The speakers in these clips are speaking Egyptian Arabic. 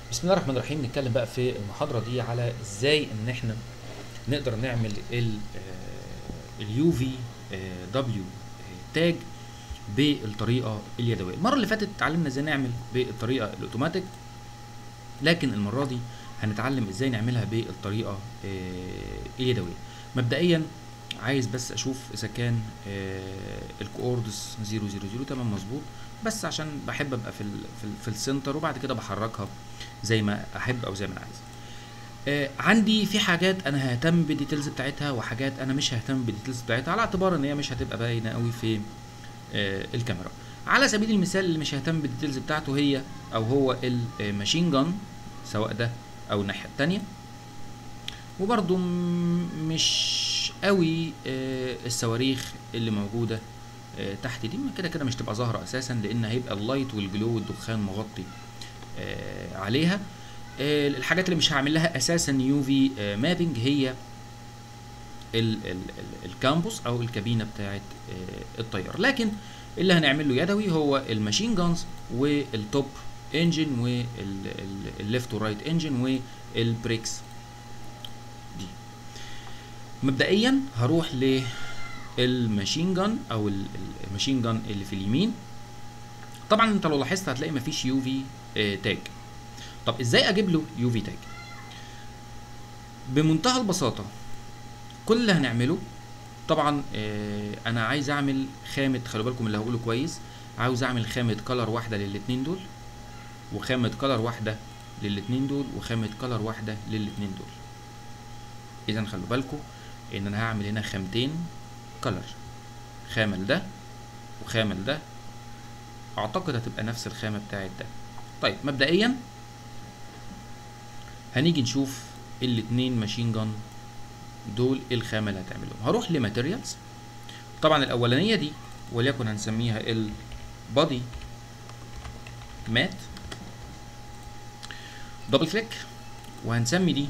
بسم الله الرحمن الرحيم نتكلم بقى في المحاضرة دي على ازاي ان احنا نقدر نعمل اليو في دبليو تاج بالطريقة اليدوية المرة اللي فاتت اتعلمنا ازاي نعمل بالطريقة الاوتوماتيك لكن المرة دي هنتعلم ازاي نعملها بالطريقة اليدوية مبدئيا عايز بس اشوف اذا كان الكوردس 000 تمام مظبوط بس عشان بحب ابقى في ال في, ال في السنتر وبعد كده بحركها زي ما احب او زي ما انا عايز آه عندي في حاجات انا ههتم بالديتيلز بتاعتها وحاجات انا مش ههتم بالديتيلز بتاعتها على اعتبار ان هي مش هتبقى باينه قوي في آه الكاميرا على سبيل المثال اللي مش ههتم بالديتيلز بتاعته هي او هو الماشين جان سواء ده او الناحيه التانية وبرضو مش قوي آه الصواريخ اللي موجوده آه تحت دي كده كده مش تبقى ظاهره اساسا لان هيبقى اللايت والجلو والدخان مغطي آه عليها آه الحاجات اللي مش هعمل لها اساسا يو في مابنج هي ال ال ال الكامبوس او الكابينه بتاعه الطيار لكن اللي هنعمل له يدوي هو الماشين جانز والتوب انجن والليفت ورايت انجن والبريكس دي مبدئيا هروح ل الماشين جان او الماشين جان اللي في اليمين طبعا انت لو لاحظت هتلاقي مفيش يو في تاج طب ازاي اجيب له يو في تاج بمنتهى البساطه كل اللي هنعمله طبعا اه انا عايز اعمل خامه خلوا بالكم اللي هقوله كويس عاوز اعمل خامه كلر واحده للاتنين دول وخامه كلر واحده للاتنين دول وخامه كلر واحده للاتنين دول اذا خلوا بالكم ان انا هعمل هنا خامتين كلر خامة لده وخامة لده اعتقد هتبقى نفس الخامة بتاعت ده طيب مبدئيا هنيجي نشوف الاتنين ماشين جان دول ايه الخامة اللي هتعملهم هروح لماتيريالز طبعا الاولانية دي وليكن هنسميها البادي مات دبل كليك وهنسمي دي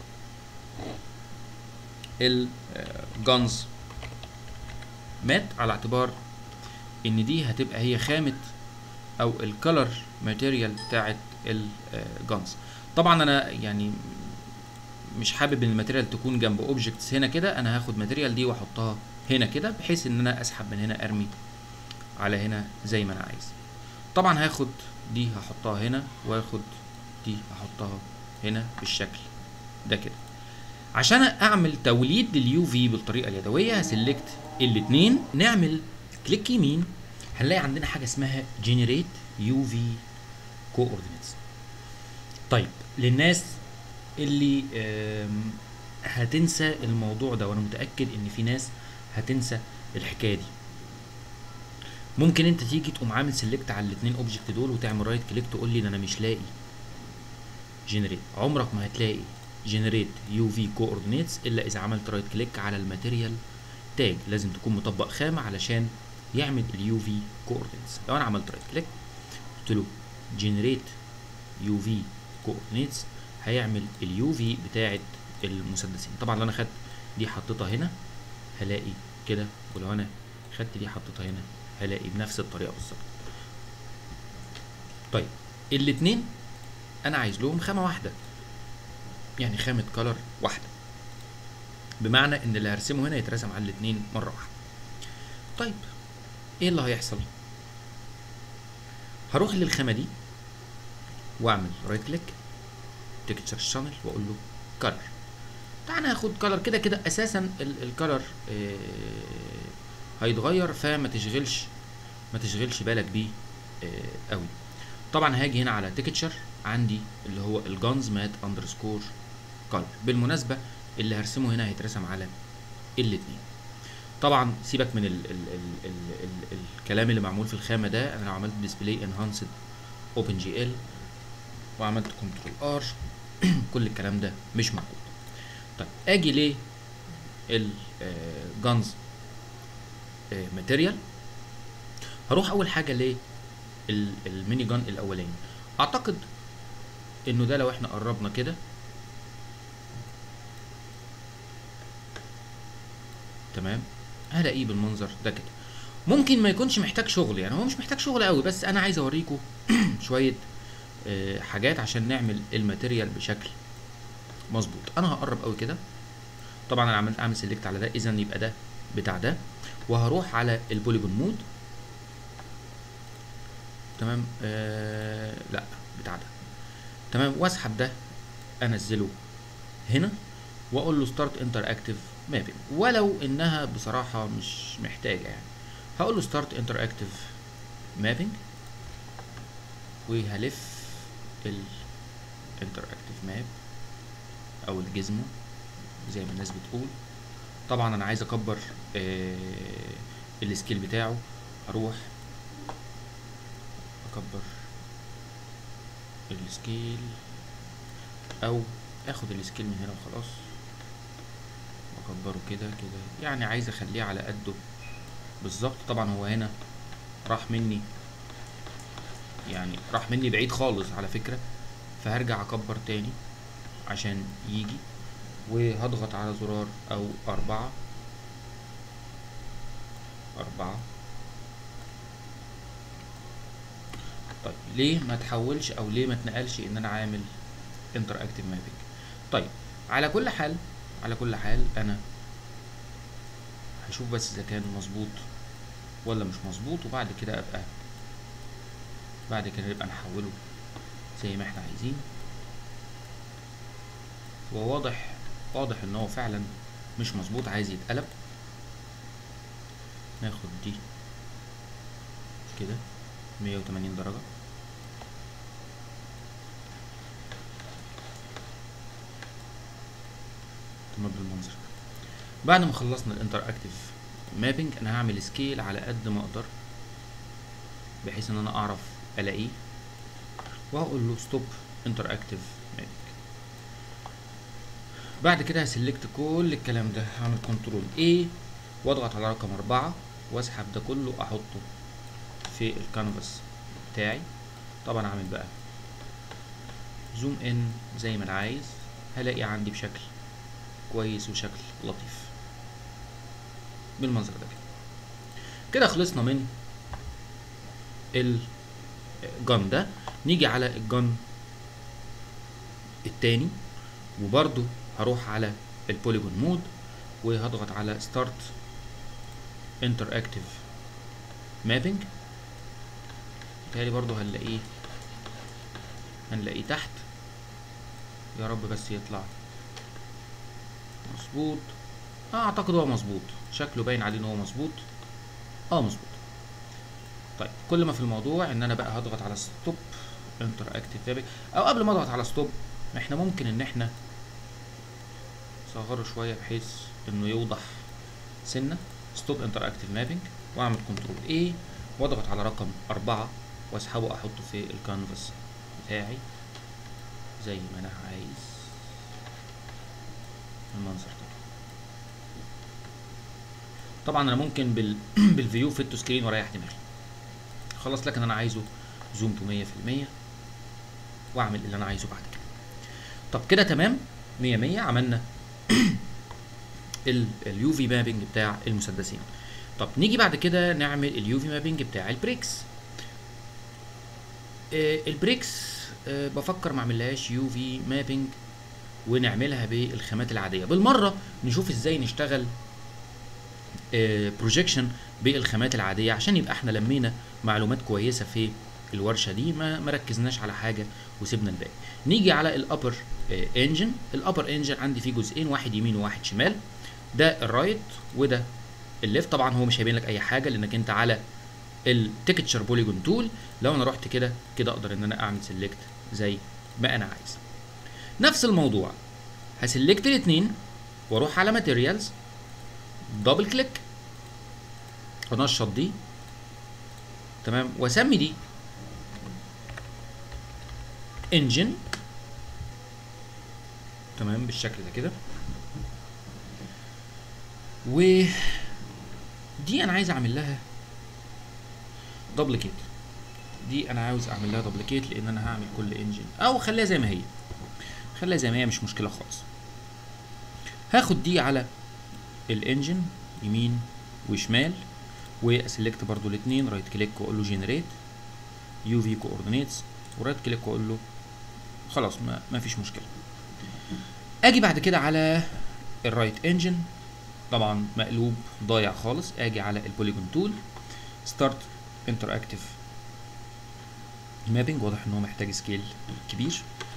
الجانز مات على اعتبار ان دي هتبقى هي خامة او الكالر ماتيريال بتاعت الجانز طبعا انا يعني مش حابب ان الماتيريال تكون جنب اوبجكتس هنا كده انا هاخد ماتيريال دي واحطها هنا كده بحيث ان انا اسحب من هنا ارمي على هنا زي ما انا عايز طبعا هاخد دي هحطها هنا واخد دي هحطها هنا بالشكل ده كده عشان اعمل توليد لليو في بالطريقه اليدويه هسلكت الاثنين نعمل كليك يمين هنلاقي عندنا حاجه اسمها جنريت يو في كوردينيتس طيب للناس اللي هتنسى الموضوع ده وانا متاكد ان في ناس هتنسى الحكايه دي ممكن انت تيجي تقوم عامل سيلكت على الاثنين اوبجكت دول وتعمل رايت كليك تقول لي ده انا مش لاقي جنريت عمرك ما هتلاقي جنريت يو في كوردينيتس الا اذا عملت رايت كليك على الماتيريال تاج لازم تكون مطبق خامه علشان يعمل اليو في كوردينيتس لو انا عملت رايت كليك قلت له جنريت يو في كوردينيتس هيعمل اليو في بتاعه المسدسين طبعا لو انا خدت دي حطيتها هنا هلاقي كده ولو انا خدت دي حطيتها هنا هلاقي بنفس الطريقه بالظبط طيب الاتنين انا عايز لهم خامه واحده يعني خامه كلر واحده بمعنى ان اللي هرسمه هنا يترسم على الاثنين مره واحده طيب ايه اللي هيحصل هروح للخامه دي واعمل رايت كليك تكتشر شانل واقول له كلر تعالى ناخد كلر كده كده اساسا الكلر آه هيتغير فما تشغلش ما تشغلش بالك بيه آه قوي طبعا هاجي هنا على تكتشر عندي اللي هو الجانز مات اندرسكور كلر بالمناسبه اللي هرسمه هنا هيترسم على الاتنين طبعا سيبك من ال ال ال ال ال الكلام اللي معمول في الخامه ده انا لو عملت ديسبلاي انهانسد اوبن جي ال وعملت كنترول ار كل الكلام ده مش موجود طيب اجي ليه الجانز ماتيريال هروح اول حاجه ليه الميني جان الاولاني اعتقد انه ده لو احنا قربنا كده تمام هلاقيه بالمنظر ده كده ممكن ما يكونش محتاج شغل يعني هو مش محتاج شغل قوي بس انا عايز اوريكم شويه آه، حاجات عشان نعمل الماتيريال بشكل مظبوط انا هقرب قوي كده طبعا انا عملت اعمل سيلكت على ده اذا يبقى ده بتاع ده وهروح على البوليجون مود تمام آه لا بتاع ده تمام واسحب ده انزله هنا واقول له ستارت انتر اكتيف مابنج ولو انها بصراحه مش محتاجه يعني هقول له ستارت انتر اكتيف مابنج وهلف الانتر اكتيف ماب او الجزمه زي ما الناس بتقول طبعا انا عايز اكبر آه السكيل بتاعه هروح اكبر السكيل او اخد السكيل من هنا وخلاص واكبره كده كده يعني عايز اخليه على قده بالظبط طبعا هو هنا راح مني يعني راح مني بعيد خالص على فكرة فهرجع اكبر تاني عشان يجي وهضغط على زرار او اربعة اربعة طيب ليه ما تحولش او ليه ما اتنقلش ان انا عامل انتر اكتيف مابنج طيب على كل حال على كل حال انا هشوف بس اذا كان مظبوط ولا مش مظبوط وبعد كده ابقى بعد كده نبقى نحوله زي ما احنا عايزين وواضح واضح ان هو فعلا مش مظبوط عايز يتقلب ناخد دي كده 180 درجة تمام بالمنظر ده بعد ما خلصنا الانتر اكتيف مابنج انا هعمل سكيل على قد ما اقدر بحيث ان انا اعرف الاقيه وهقول له ستوب انتر اكتيف مابنج بعد كده هسلكت كل الكلام ده هعمل كنترول A واضغط على رقم أربعة واسحب ده كله احطه في الكانفاس بتاعي طبعا اعمل بقى زوم ان زي ما انا عايز هلاقي عندي بشكل كويس وشكل لطيف بالمنظر ده كده كده خلصنا من الجن ده نيجي على الجن التاني وبرضو هروح على البوليجون مود وهضغط على ستارت انتر اكتيف مابنج بالتالي برضو هنلاقيه هنلاقيه تحت يا رب بس يطلع مظبوط اه اعتقد هو مظبوط شكله باين عليه ان هو مظبوط اه مظبوط طيب كل ما في الموضوع ان انا بقى هضغط على ستوب انتر اكتيف مابنج او قبل ما اضغط على ستوب احنا ممكن ان احنا صغره شويه بحيث انه يوضح سنه ستوب انتر اكتيف مابنج واعمل كنترول A واضغط على رقم أربعة واسحبه احطه في الكانفاس بتاعي زي ما انا عايز المنظر ده طبعا انا ممكن بال بالفيو فيت تو سكرين واريح دماغي خلاص لكن انا عايزه زوم تو 100% واعمل اللي انا عايزه بعد كده طب كده تمام 100 100 عملنا اليو في مابنج بتاع المسدسين طب نيجي بعد كده نعمل اليو في مابنج بتاع البريكس آه البريكس آه بفكر ما اعملهاش يو في مابنج ونعملها بالخامات العاديه بالمره نشوف ازاي نشتغل بروجيكشن بالخامات العاديه عشان يبقى احنا لمينا معلومات كويسه في الورشه دي ما مركزناش على حاجه وسيبنا الباقي نيجي على الابر انجن الابر انجن عندي فيه جزئين واحد يمين وواحد شمال ده الرايت وده الليفت طبعا هو مش هيبين لك اي حاجه لانك انت على التكتشر بوليجون تول لو انا رحت كده كده اقدر ان انا اعمل سيلكت زي ما انا عايز نفس الموضوع هسلكت الاثنين واروح على ماتيريالز دبل كليك انشط دي تمام واسمي دي انجن تمام بالشكل ده كده و دي انا عايز اعمل لها دبليكيت دي انا عاوز اعمل لها دبليكيت لان انا هعمل كل انجن او خليها زي ما هي خليها زي ما هي مش مشكله خالص هاخد دي على الانجن يمين وشمال واسلكت برضو الاثنين رايت كليك واقول له جنريت يو في كوردينيتس ورايت كليك واقول له خلاص ما, ما فيش مشكله اجي بعد كده على الرايت انجن طبعا مقلوب ضايع خالص اجي على البوليجون تول ستارت انتراكتيف مابنج واضح ان هو محتاج سكيل كبير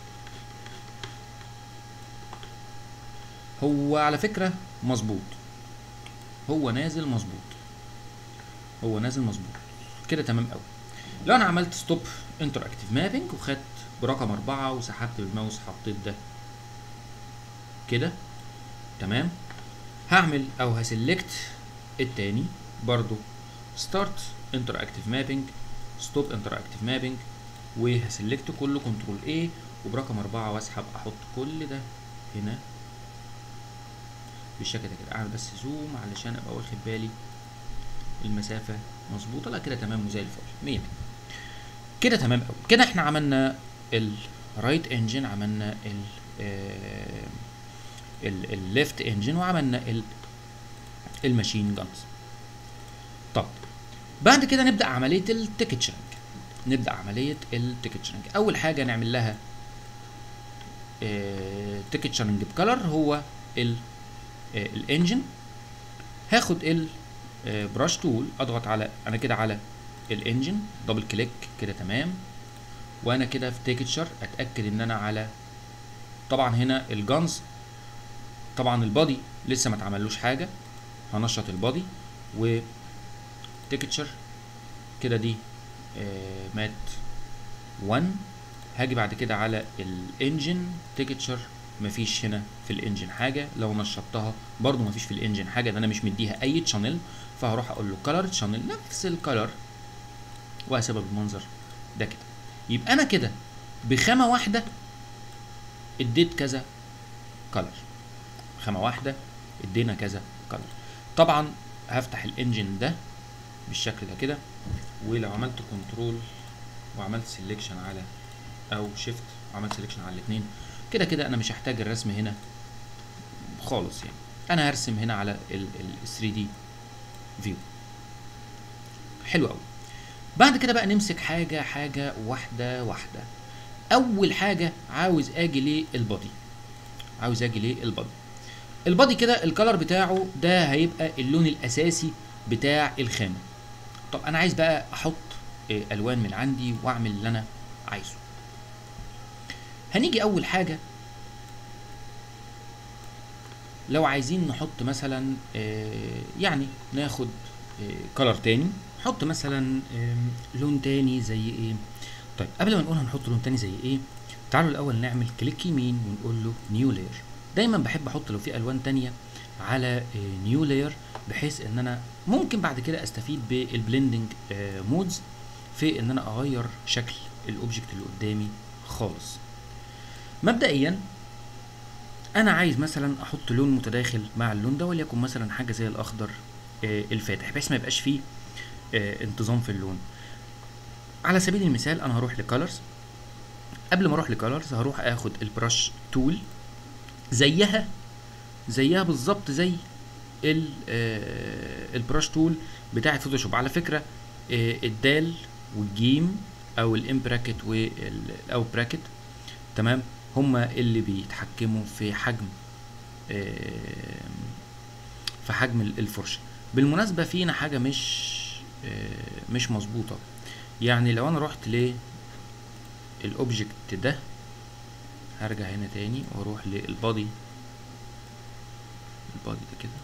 هو على فكره مظبوط هو نازل مظبوط هو نازل مظبوط كده تمام قوي لو انا عملت ستوب انتراكتيف مابنج وخدت برقم أربعة وسحبت بالماوس حطيت ده كده تمام هعمل او هسلكت التاني برضو ستارت انتراكتيف مابنج ستوب انتراكتيف مابنج وهسلكت كله كنترول A وبرقم أربعة واسحب احط كل ده هنا بالشكل ده كده اعمل بس زوم علشان ابقى واخد بالي المسافة مظبوطة لا كده تمام وزي الفل مية مية كده تمام قوي كده احنا عملنا الرايت انجن عملنا ال الليفت انجن وعملنا ال الماشين جانز طب بعد كده نبدا عمليه التيكتشرنج نبدا عمليه التيكتشرنج اول حاجه نعمل لها تيكتشرنج بكلر هو ال الانجن هاخد ال براش تول اضغط على انا كده على الانجن دبل كليك كده تمام وانا كده في تيكتشر اتاكد ان انا على طبعا هنا الجانز طبعا البادي لسه ما اتعملوش حاجه هنشط البادي و تيكتشر كده دي آه مات 1 هاجي بعد كده على الانجن تيكتشر مفيش هنا في الانجن حاجه لو نشطتها برضو مفيش في الانجن حاجه ده انا مش مديها اي تشانل فهروح اقول له كلر تشانل نفس الكلر وهسيبها بالمنظر ده كده يبقى انا كده بخامه واحده اديت كذا كلر خامه واحده ادينا كذا كلر طبعا هفتح الانجن ده بالشكل ده كده ولو عملت كنترول وعملت سيلكشن على او شيفت وعملت سيلكشن على الاثنين كده كده انا مش هحتاج الرسم هنا خالص يعني انا هرسم هنا على ال 3 دي فيو حلو قوي بعد كده بقى نمسك حاجه حاجه واحده واحده اول حاجه عاوز اجي للبادي عاوز اجي للبادي البادي كده الكلر بتاعه ده هيبقى اللون الاساسي بتاع الخامه طب انا عايز بقى احط الوان من عندي واعمل اللي انا عايزه هنيجي اول حاجه لو عايزين نحط مثلا يعني ناخد كلر تاني نحط مثلا لون تاني زي ايه طيب قبل ما نقول هنحط لون تاني زي ايه تعالوا الاول نعمل كليك يمين ونقول له نيو لاير دايما بحب احط لو في الوان تانية على نيو لاير بحيث ان انا ممكن بعد كده استفيد بالبلندنج مودز في ان انا اغير شكل الاوبجكت اللي قدامي خالص مبدئيا انا عايز مثلا احط لون متداخل مع اللون ده وليكن مثلا حاجه زي الاخضر الفاتح بحيث ما يبقاش فيه انتظام في اللون على سبيل المثال انا هروح لكالرز قبل ما اروح لكالرز هروح اخد البرش تول زيها زيها بالظبط زي البرش تول بتاعه فوتوشوب على فكره الدال والجيم او الام براكت والاو براكت تمام هما اللي بيتحكموا في حجم في حجم الفرشه بالمناسبه فينا حاجه مش مش مظبوطه يعني لو انا رحت ل الاوبجكت ده هرجع هنا تاني واروح للبادي البادي ده كده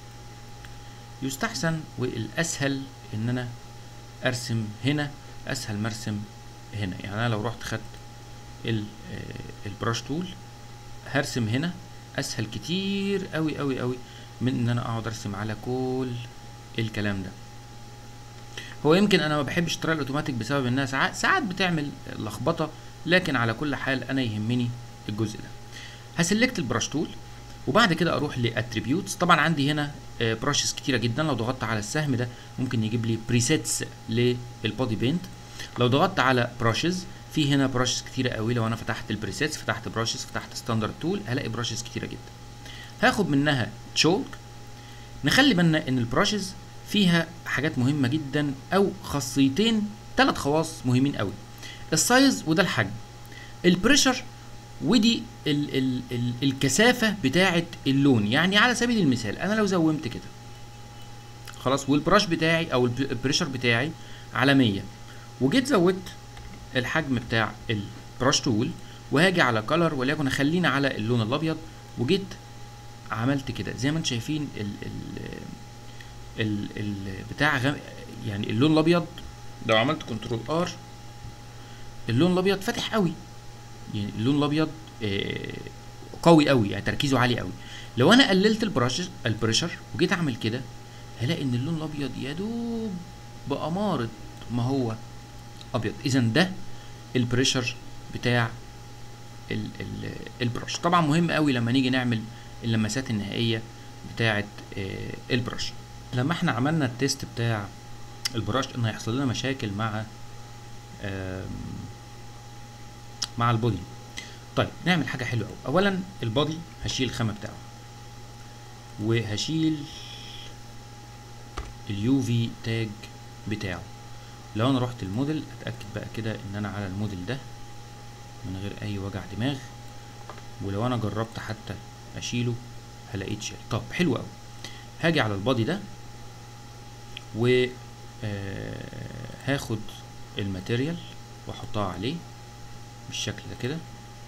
يستحسن والاسهل ان انا ارسم هنا اسهل ما ارسم هنا يعني انا لو رحت خدت البراش تول هرسم هنا اسهل كتير قوي قوي قوي من ان انا اقعد ارسم على كل الكلام ده هو يمكن انا ما بحبش الطريقه الاوتوماتيك بسبب انها ساعات ساعات بتعمل لخبطه لكن على كل حال انا يهمني الجزء ده هسلكت البراش تول وبعد كده اروح لاتريبيوتس طبعا عندي هنا براشز كتيره جدا لو ضغطت على السهم ده ممكن يجيب لي بريسيتس للبودي بينت لو ضغطت على براشز في هنا براشز كتيره قوي لو انا فتحت البريسيتس فتحت براشز فتحت ستاندرد تول هلاقي براشز كتيره جدا هاخد منها تشولك نخلي بالنا ان البراشز فيها حاجات مهمه جدا او خاصيتين ثلاث خواص مهمين قوي السايز وده الحجم البريشر ودي ال ال ال الكثافه بتاعه اللون يعني على سبيل المثال انا لو زومت كده خلاص والبراش بتاعي او الب- البريشر بتاعي على 100 وجيت زودت الحجم بتاع البراش تول وهاجي على كلر وليكن خلينا على اللون الابيض وجيت عملت كده زي ما انتم شايفين ال ال ال ال بتاع غم يعني اللون الابيض لو عملت كنترول ار اللون الابيض فاتح قوي يعني اللون الابيض آه، قوي قوي يعني تركيزه عالي قوي لو انا قللت البرش البريشر وجيت اعمل كده هلاقي ان اللون الابيض يا دوب باماره ما هو ابيض اذا ده البريشر بتاع ال ال البرش طبعا مهم قوي لما نيجي نعمل اللمسات النهائيه بتاعه آه، البرش لما احنا عملنا التيست بتاع البرش ان هيحصل لنا مشاكل مع آم، مع البودي طيب نعمل حاجه حلوه قوي اولا البودي هشيل الخامه بتاعه وهشيل اليو في تاج بتاعه لو انا رحت الموديل اتاكد بقى كده ان انا على الموديل ده من غير اي وجع دماغ ولو انا جربت حتى اشيله هلاقيه اتشال طب حلو قوي هاجي على البادي ده و آه، هاخد الماتيريال واحطها عليه بالشكل ده كده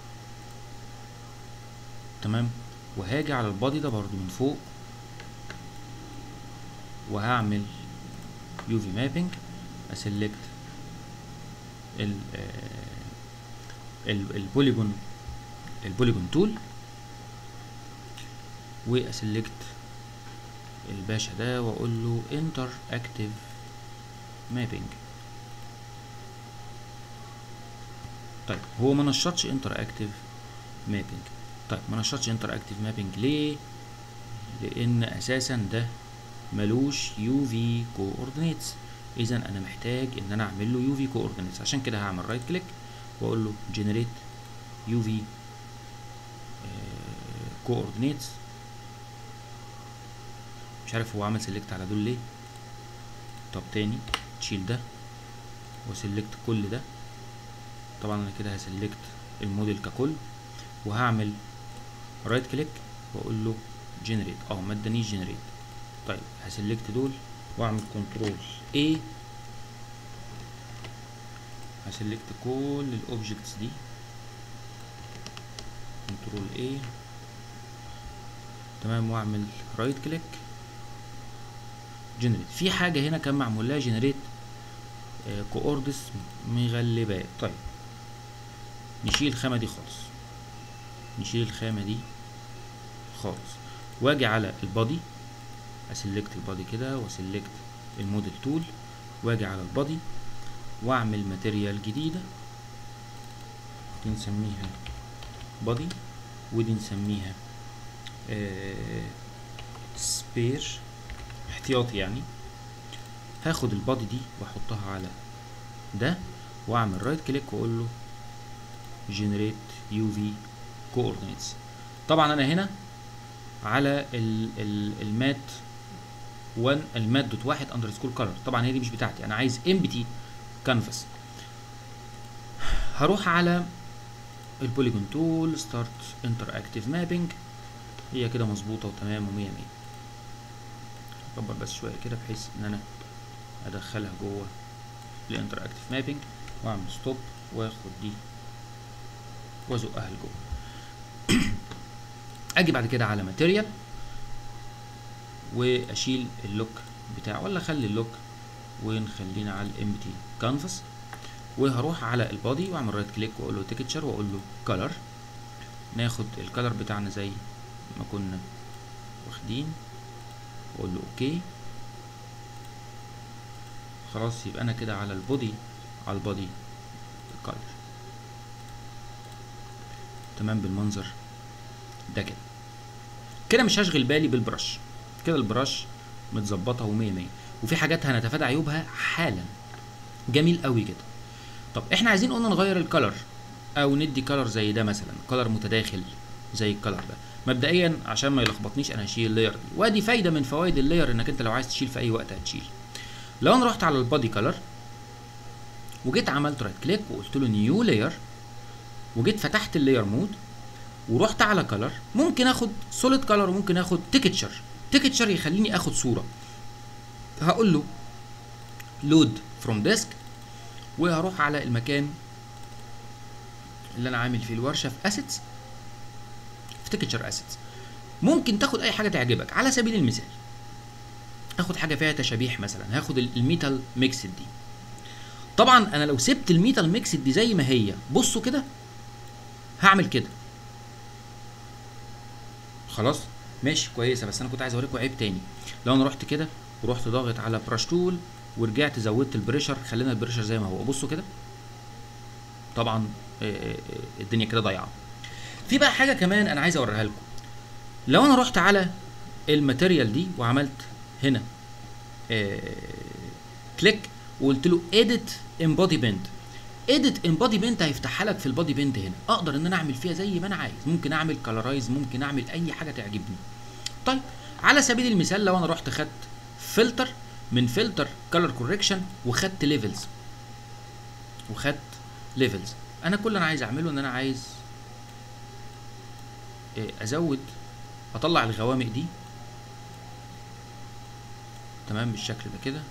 تمام وهاجي على البادي ده برضو من فوق وهعمل يو في مابنج اسلكت ال ال- البوليجون البوليجون تول واسلكت الباشا ده واقول له انتر اكتيف مابنج طيب هو ما نشطش انتر اكتيف مابنج طيب ما نشطش انتر اكتيف مابنج ليه لان اساسا ده ملوش يو في كوردينيتس اذا انا محتاج ان انا اعمل له يو في كوردينيتس عشان كده هعمل رايت كليك واقول له جنريت يو في كوردينيتس مش عارف هو عمل سيلكت على دول ليه طب تاني تشيل ده وسيلكت كل ده طبعا انا كده هسلكت الموديل ككل وهعمل رايت كليك واقول له جنريت اه ما ادانيش جنريت طيب هسلكت دول واعمل كنترول A هسلكت كل الاوبجكتس دي كنترول A تمام واعمل رايت كليك جنريت في حاجه هنا كان معمول لها جنريت كوردس مغلبات طيب نشيل الخامه دي خالص نشيل الخامه دي خالص واجي على البادي اسلكت البادي كده واسلكت الموديل تول واجي على البادي واعمل ماتيريال جديده دي نسميها بادي ودي نسميها سبير احتياطي يعني هاخد البادي دي واحطها على ده واعمل رايت كليك واقول له جنريت يو في كوردينيتس طبعا انا هنا على ال ال المات 1 المات دوت واحد اندرسكور كلر طبعا هي دي مش بتاعتي انا عايز امبتي كانفاس هروح على البوليجون تول ستارت انتر اكتيف مابنج هي كده مظبوطه وتمام ومية مية اكبر بس شويه كده بحيث ان انا ادخلها جوه الانتر اكتيف مابنج واعمل ستوب واخد دي وازقها لجوه اجي بعد كده على ماتيريال واشيل اللوك بتاعه ولا اخلي اللوك ونخلينا على الامبتي كانفاس وهروح على البادي واعمل رايت كليك واقول له تكتشر واقول له كلر ناخد الكلر بتاعنا زي ما كنا واخدين واقول له اوكي خلاص يبقى انا كده على البودي على البادي الكلر تمام بالمنظر ده كده كده مش هشغل بالي بالبرش كده البرش متظبطه ومية مية وفي حاجات هنتفادى عيوبها حالا جميل قوي كده طب احنا عايزين قلنا نغير الكلر او ندي كلر زي ده مثلا كلر متداخل زي الكلر ده مبدئيا عشان ما يلخبطنيش انا هشيل اللاير دي وادي فايده من فوائد اللاير انك انت لو عايز تشيل في اي وقت هتشيل لو انا رحت على البادي كلر وجيت عملت رايت كليك وقلت له نيو لاير وجيت فتحت اللاير مود ورحت على كلر ممكن اخد سوليد كلر وممكن اخد تكتشر تكتشر يخليني اخد صوره هقول له لود فروم ديسك وهروح على المكان اللي انا عامل فيه الورشه في اسيتس في تكتشر اسيتس ممكن تاخد اي حاجه تعجبك على سبيل المثال اخد حاجه فيها تشابيح مثلا هاخد ال- الميتال ميكسد دي طبعا انا لو سبت الميتال ميكسد دي زي ما هي بصوا كده هعمل كده خلاص ماشي كويسه بس انا كنت عايز اوريكم عيب تاني لو انا رحت كده ورحت ضاغط على براش تول ورجعت زودت البريشر خلينا البريشر زي ما هو بصوا كده طبعا آه، آه، آه، الدنيا كده ضايعه في بقى حاجه كمان انا عايز اوريها لكم لو انا رحت على الماتيريال دي وعملت هنا كليك وقلت له edit embodiment edit embodiment هيفتحها لك في البادي بنت هنا اقدر ان انا اعمل فيها زي ما انا عايز ممكن اعمل كلرايز ممكن اعمل اي حاجه تعجبني طيب على سبيل المثال لو انا رحت خدت فلتر من فلتر كلر كوركشن وخدت ليفلز وخدت ليفلز انا كل اللي انا عايز اعمله ان انا عايز إيه، ازود اطلع الغوامق دي تمام بالشكل ده كده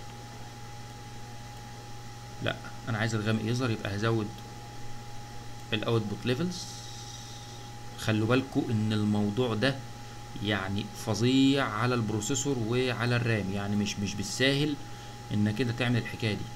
لا انا عايز الغامق يظهر يبقى هزود الاوتبوت ليفلز خلوا بالكم ان الموضوع ده يعني فظيع على البروسيسور وعلى الرام يعني مش مش بالساهل انك كده تعمل الحكايه دي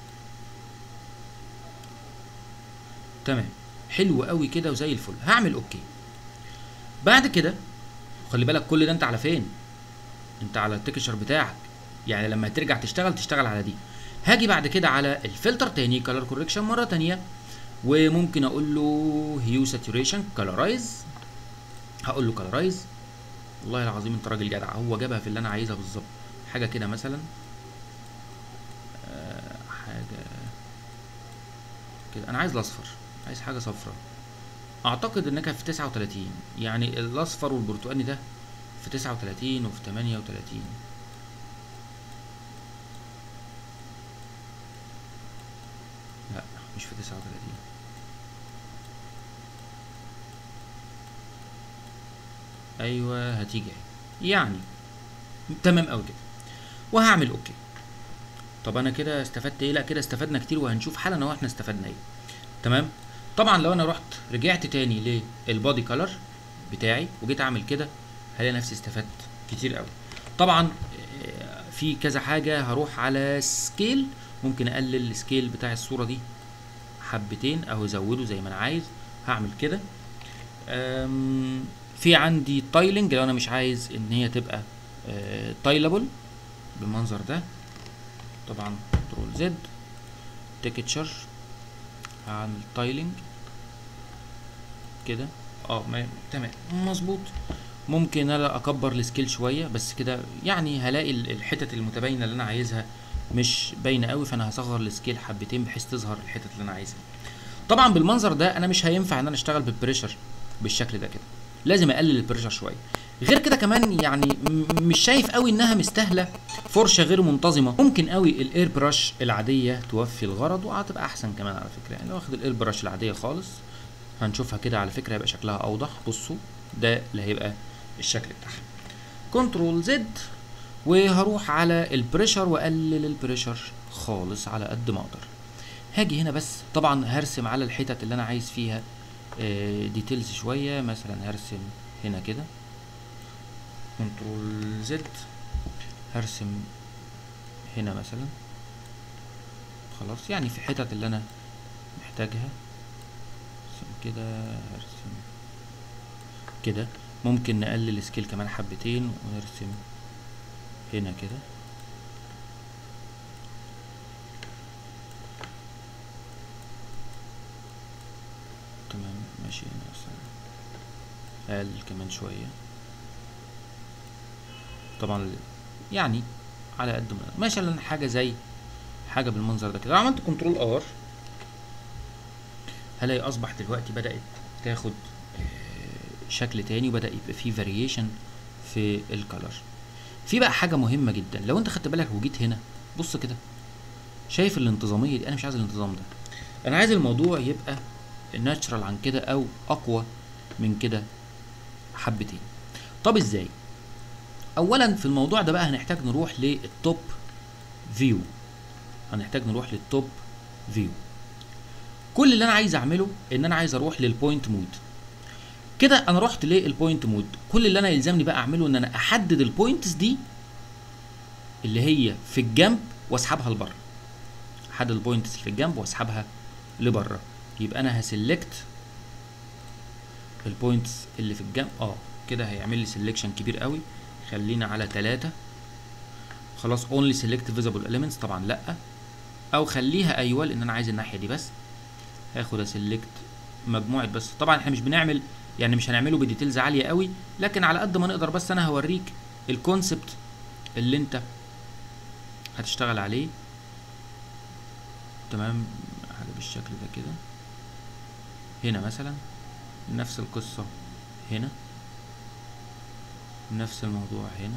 تمام حلو قوي كده وزي الفل هعمل اوكي بعد كده خلي بالك كل ده انت على فين انت على التكشر بتاعك يعني لما ترجع تشتغل تشتغل على دي هاجي بعد كده على الفلتر تاني كلر كوركشن مره تانية وممكن اقول له هيو ساتوريشن كلرايز هقول له كلرايز والله العظيم انت راجل جدع هو جابها في اللي انا عايزها بالظبط حاجه كده مثلا آه حاجه كده انا عايز الاصفر عايز حاجه صفراء اعتقد انها كانت في 39 يعني الاصفر والبرتقاني ده في 39 وفي 38 لا مش في 39 ايوه هتيجي اهي يعني تمام قوي كده وهعمل اوكي طب انا كده استفدت ايه لا كده استفدنا كتير وهنشوف حالا اهو احنا استفدنا ايه تمام طبعا لو انا رحت رجعت تاني للبادي كلر بتاعي وجيت اعمل كده هلاقي نفسي استفدت كتير قوي طبعا آه، في كذا حاجه هروح على سكيل ممكن اقلل السكيل بتاع الصوره دي حبتين او ازوده زي ما انا عايز هعمل كده أم، في عندي تايلنج لو انا مش عايز ان هي تبقى تايلابل بالمنظر ده طبعا كنترول زد تكتشر هعمل تايلنج كده اه ما- تمام مظبوط ممكن انا اكبر السكيل شويه بس كده يعني هلاقي ال- الحتت المتباينه اللي انا عايزها مش باينه قوي فانا هصغر السكيل حبتين بحيث تظهر الحتت اللي انا عايزها طبعا بالمنظر ده انا مش هينفع ان انا اشتغل بالبريشر بالشكل ده كده لازم اقلل البريشر شويه غير كده كمان يعني م- مش شايف قوي انها مستاهله فرشه غير منتظمه ممكن قوي الاير براش العاديه توفي الغرض وهتبقى احسن كمان على فكره يعني لو واخد الاير براش العاديه خالص هنشوفها كده على فكره هيبقى شكلها اوضح بصوا ده اللي هيبقى الشكل بتاعها كنترول زد وهروح على البريشر واقلل البريشر خالص على قد ما اقدر هاجي هنا بس طبعا هرسم على الحتت اللي انا عايز فيها ديتيلز شويه مثلا هرسم هنا كده كنترول زد هرسم هنا مثلا خلاص يعني في حتت اللي انا محتاجها ارسم كده هرسم كده ممكن نقلل سكيل كمان حبتين ونرسم هنا كده تمام ماشي هنا مثلا اقلل كمان شويه طبعا يعني على قد ما مثلا حاجه زي حاجه بالمنظر ده كده لو عملت كنترول ار هلاقي اصبح دلوقتي بدات تاخد آه، شكل تاني وبدا يبقى فيه فاريشن في الكلر في بقى حاجه مهمه جدا لو انت خدت بالك وجيت هنا بص كده شايف الانتظاميه دي انا مش عايز الانتظام ده انا عايز الموضوع يبقى ناتشرال عن كده او اقوى من كده حبتين طب ازاي اولا في الموضوع ده بقى هنحتاج نروح للتوب فيو هنحتاج نروح للتوب فيو كل اللي انا عايز اعمله ان انا عايز اروح للبوينت مود كده انا رحت للبوينت مود كل اللي انا يلزمني بقى اعمله ان انا احدد البوينتس دي اللي هي في الجنب واسحبها لبره احدد البوينتس في الجنب واسحبها لبره يبقى انا هسلكت البوينتس اللي في الجنب اه كده هيعمل لي سيلكشن كبير قوي خلينا على 3 خلاص اونلي سيلكت فيزبل اليمنتس طبعا لا او خليها ايوه لان انا عايز الناحيه دي بس هاخد اسلكت مجموعه بس طبعا احنا مش بنعمل يعني مش هنعمله بديتيلز عاليه قوي لكن على قد ما نقدر بس انا هوريك الكونسبت اللي انت هتشتغل عليه تمام حاجه بالشكل ده كده هنا مثلا نفس القصه هنا نفس الموضوع هنا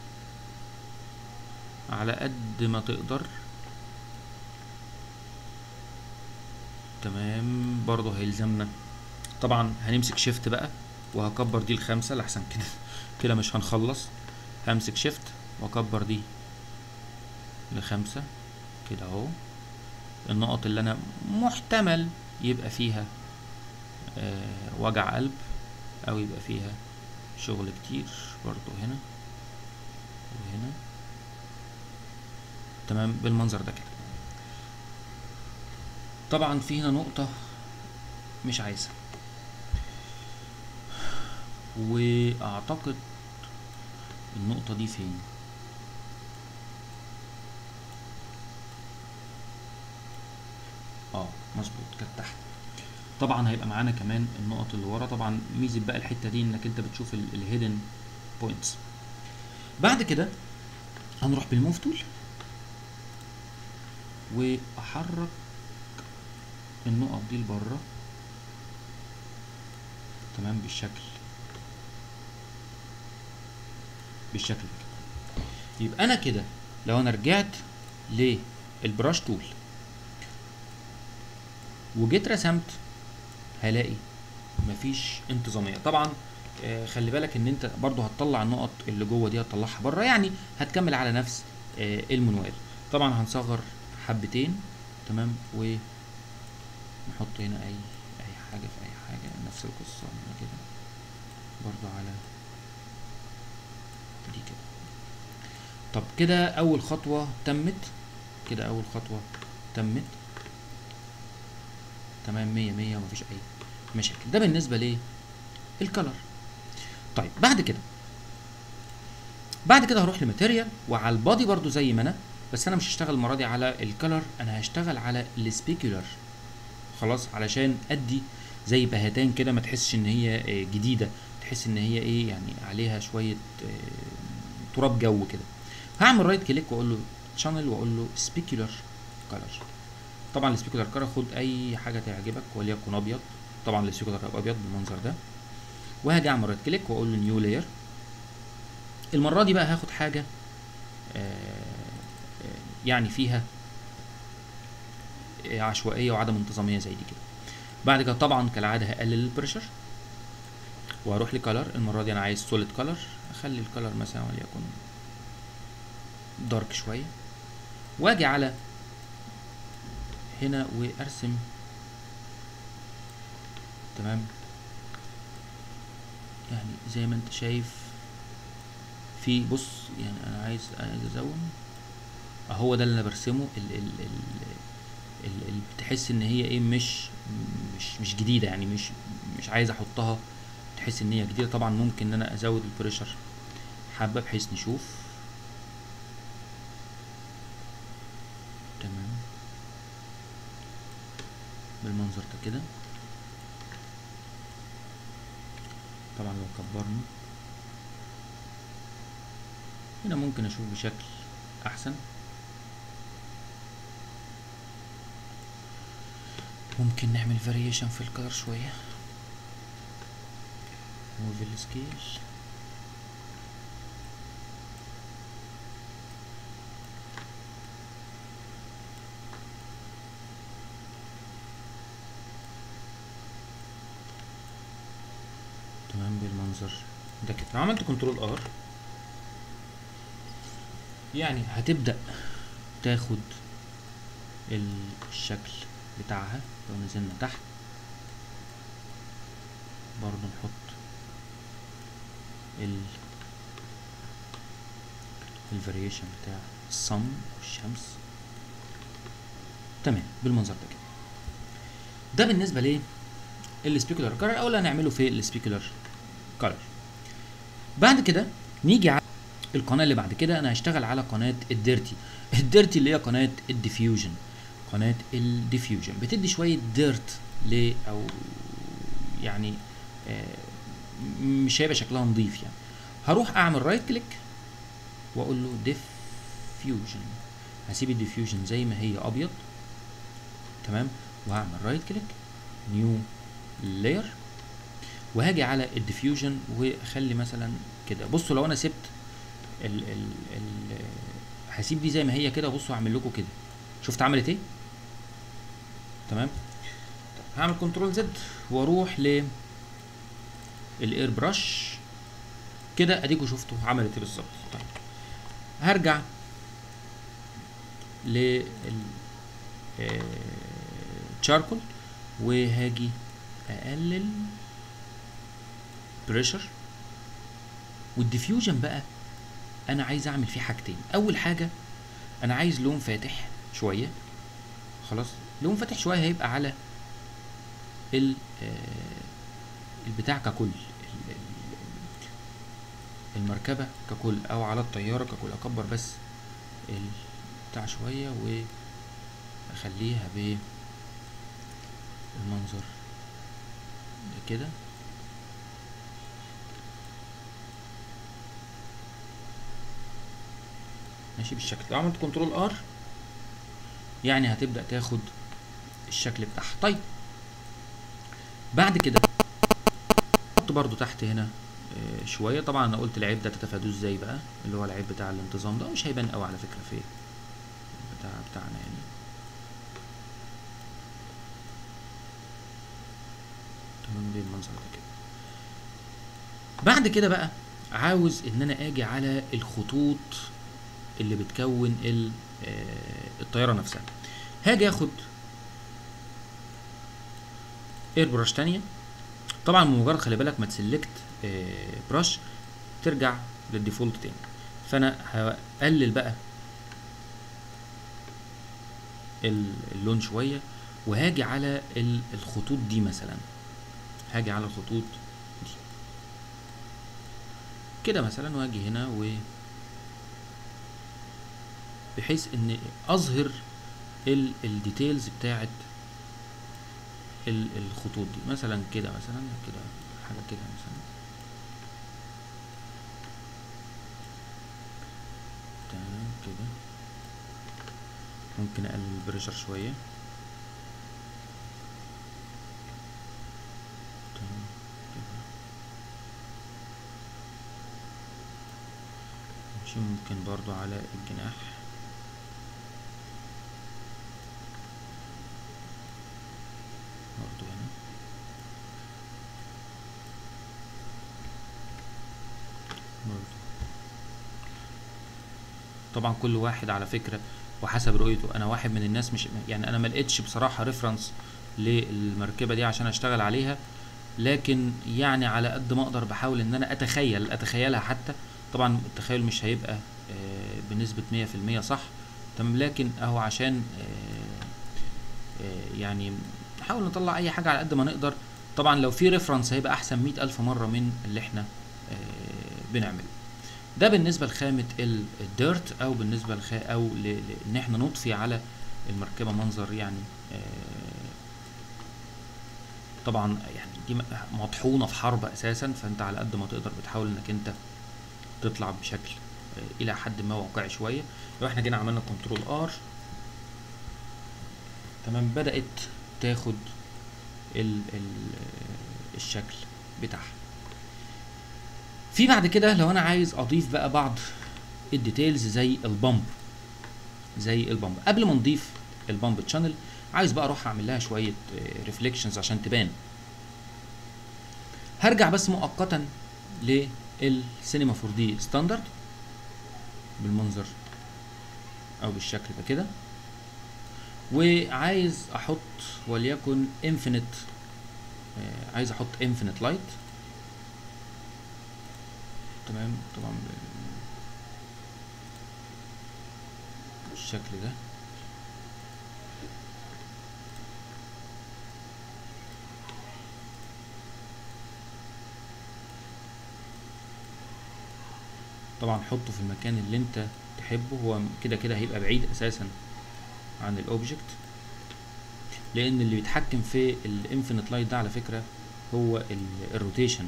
على قد ما تقدر تمام برضه هيلزمنا طبعا هنمسك شيفت بقى وهكبر دي لخمسة لحسن كده كده مش هنخلص همسك شيفت واكبر دي لخمسة كده اهو النقط اللي انا محتمل يبقى فيها آه وجع قلب او يبقى فيها شغل كتير برضو هنا وهنا تمام بالمنظر ده كده طبعا في هنا نقطة مش عايزها واعتقد النقطة دي فين اه مظبوط كانت تحت طبعا هيبقى معانا كمان النقط اللي ورا طبعا ميزه بقى الحته دي انك انت بتشوف الهيدن بوينتس بعد كده هنروح بالموف تول واحرك النقط دي لبره تمام بالشكل بالشكل ده كده يبقى انا كده لو انا رجعت للبراش تول وجيت رسمت هلاقي مفيش انتظاميه طبعا آه خلي بالك ان انت برضو هتطلع النقط اللي جوه دي هتطلعها بره يعني هتكمل على نفس آه المنوال طبعا هنصغر حبتين تمام ونحط هنا اي اي حاجه في اي حاجه نفس القصه هنا كده برضو على دي كده طب كده اول خطوه تمت كده اول خطوه تمت تمام مية مية ومفيش اي مشاكل ده بالنسبة ليه الكلر طيب بعد كده بعد كده هروح لماتيريال وعلى البادي برضو زي ما انا بس انا مش هشتغل المره دي على الكلر انا هشتغل على السبيكولر خلاص علشان ادي زي بهتان كده ما تحسش ان هي جديده تحس ان هي ايه يعني عليها شويه تراب جو كده هعمل رايت كليك واقول له شانل واقول له سبيكولر كلر طبعا السبيكولر كلر خد اي حاجه تعجبك وليكن ابيض طبعا السبيكولر ابيض بالمنظر ده وهاجي اعمل رايت كليك واقول له نيو لاير المره دي بقى هاخد حاجه يعني فيها عشوائيه وعدم انتظاميه زي دي كده بعد كده طبعا كالعاده هقلل البريشر واروح لكلر المره دي انا عايز سوليد كلر اخلي الكلر مثلا وليكن دارك شويه واجي على هنا وارسم تمام يعني زي ما انت شايف في بص يعني انا عايز عايز ازوم هو ده اللي انا برسمه ال ال ال ال ال بتحس ان هي ايه مش مش مش جديده يعني مش مش عايز احطها تحس ان هي جديده طبعا ممكن ان انا ازود البريشر حبه بحيث نشوف تمام بالمنظر ده كده طبعا لو كبرنا هنا ممكن اشوف بشكل احسن ممكن نعمل فاريشن في الكلر شوية موف السكيل تمام بالمنظر ده كده لو عملت كنترول ار يعني هتبدأ تاخد الشكل بتاعها لو نزلنا تحت برضو نحط ال الفاريشن بتاع الصن او الشمس تمام بالمنظر ده كده ده بالنسبه ليه السبيكولار كولر او اللي هنعمله في السبيكولار كولر بعد كده نيجي على القناه اللي بعد كده انا هشتغل على قناه الديرتي الديرتي اللي هي قناه الديفيوجن قناه الديفيوجن بتدي شويه ديرت ل او يعني آه مش هيبقى شكلها نظيف يعني هروح اعمل رايت كليك واقول له ديفيوجن هسيب الديفيوجن زي ما هي ابيض تمام وهعمل رايت كليك نيو لاير وهاجي على الديفيوجن واخلي مثلا كده بصوا لو انا سبت ال ال ال هسيب دي زي ما هي كده بصوا هعمل لكم كده شفت عملت ايه تمام طب هعمل كنترول زد واروح ل الاير برش كده اديكوا شفتوا عملت ايه بالظبط طيب هرجع لل تشاركول وهاجي اقلل بريشر والديفيوجن بقى انا عايز اعمل فيه حاجتين اول حاجه انا عايز لون فاتح شويه خلاص لون فاتح شويه هيبقى على ال البتاع ككل المركبه ككل او على الطياره ككل اكبر بس البتاع شويه واخليها ب المنظر ده كده ماشي بالشكل لو عملت كنترول ار يعني هتبدا تاخد الشكل بتاعها طيب بعد كده حط برضو تحت هنا آه شويه طبعا انا قلت العيب ده تتفادوه ازاي بقى اللي هو العيب بتاع الانتظام ده مش هيبان قوي على فكره في بتاع بتاعنا يعني تمام بالمنظر ده كده بعد كده بقى عاوز ان انا اجي على الخطوط اللي بتكون الطياره نفسها هاجي اخد اير برش تانية طبعا بمجرد خلي بالك ما تسلكت برش ترجع للديفولت تاني فانا هقلل بقى اللون شويه وهاجي على الخطوط دي مثلا هاجي على الخطوط دي كده مثلا واجي هنا و بحيث ان اظهر الديتيلز بتاعت الخطوط دي مثلا كده مثلا كده حاجه كده مثلا تمام كده ممكن اقلل البريشر شويه تمام كده ماشي ممكن برضو على الجناح برضو هنا برضو طبعا كل واحد على فكرة وحسب رؤيته انا واحد من الناس مش يعني انا ما لقيتش بصراحة ريفرنس للمركبة دي عشان اشتغل عليها لكن يعني على قد ما اقدر بحاول ان انا اتخيل اتخيلها حتى طبعا التخيل مش هيبقى آه بنسبة مية في المية صح تمام لكن اهو عشان آه آه يعني نحاول نطلع اي حاجة على قد ما نقدر طبعا لو في ريفرنس هيبقى احسن مئة الف مرة من اللي احنا بنعمله ده بالنسبة لخامة الديرت او بالنسبة لخ او ل... ان احنا نضفي على المركبة منظر يعني طبعا يعني دي مطحونة في حرب اساسا فانت على قد ما تقدر بتحاول انك انت تطلع بشكل الى حد ما واقعي شوية لو احنا جينا عملنا كنترول ار تمام بدأت تاخد ال ال الشكل بتاعها في بعد كده لو انا عايز اضيف بقى بعض الديتيلز زي البامب زي البامب قبل ما نضيف البامب تشانل عايز بقى اروح اعمل لها شويه ريفليكشنز عشان تبان هرجع بس مؤقتا للسينما 4 دي ستاندرد بالمنظر او بالشكل ده كده وعايز احط وليكن انفينيت عايز احط انفينيت لايت تمام طبعا بالشكل ده طبعا حطه في المكان اللي انت تحبه هو كده كده هيبقى بعيد اساسا عن الاوبجكت لان اللي بيتحكم في الانفينيت لايت ده على فكره هو الروتيشن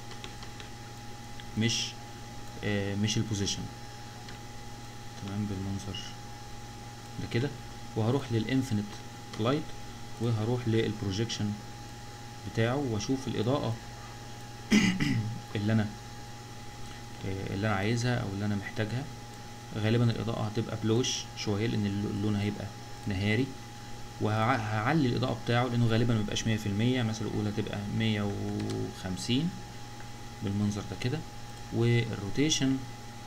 مش آه مش البوزيشن تمام بالمنظر ده كده وهروح للانفينيت لايت وهروح للبروجيكشن بتاعه واشوف الاضاءه اللي انا آه اللي انا عايزها او اللي انا محتاجها غالبا الاضاءه هتبقى بلوش شويه لان اللون هيبقى نهاري وهعلي الاضاءه بتاعه لانه غالبا ما بيبقاش 100% مثلا الاولى هتبقى 150 بالمنظر ده كده والروتيشن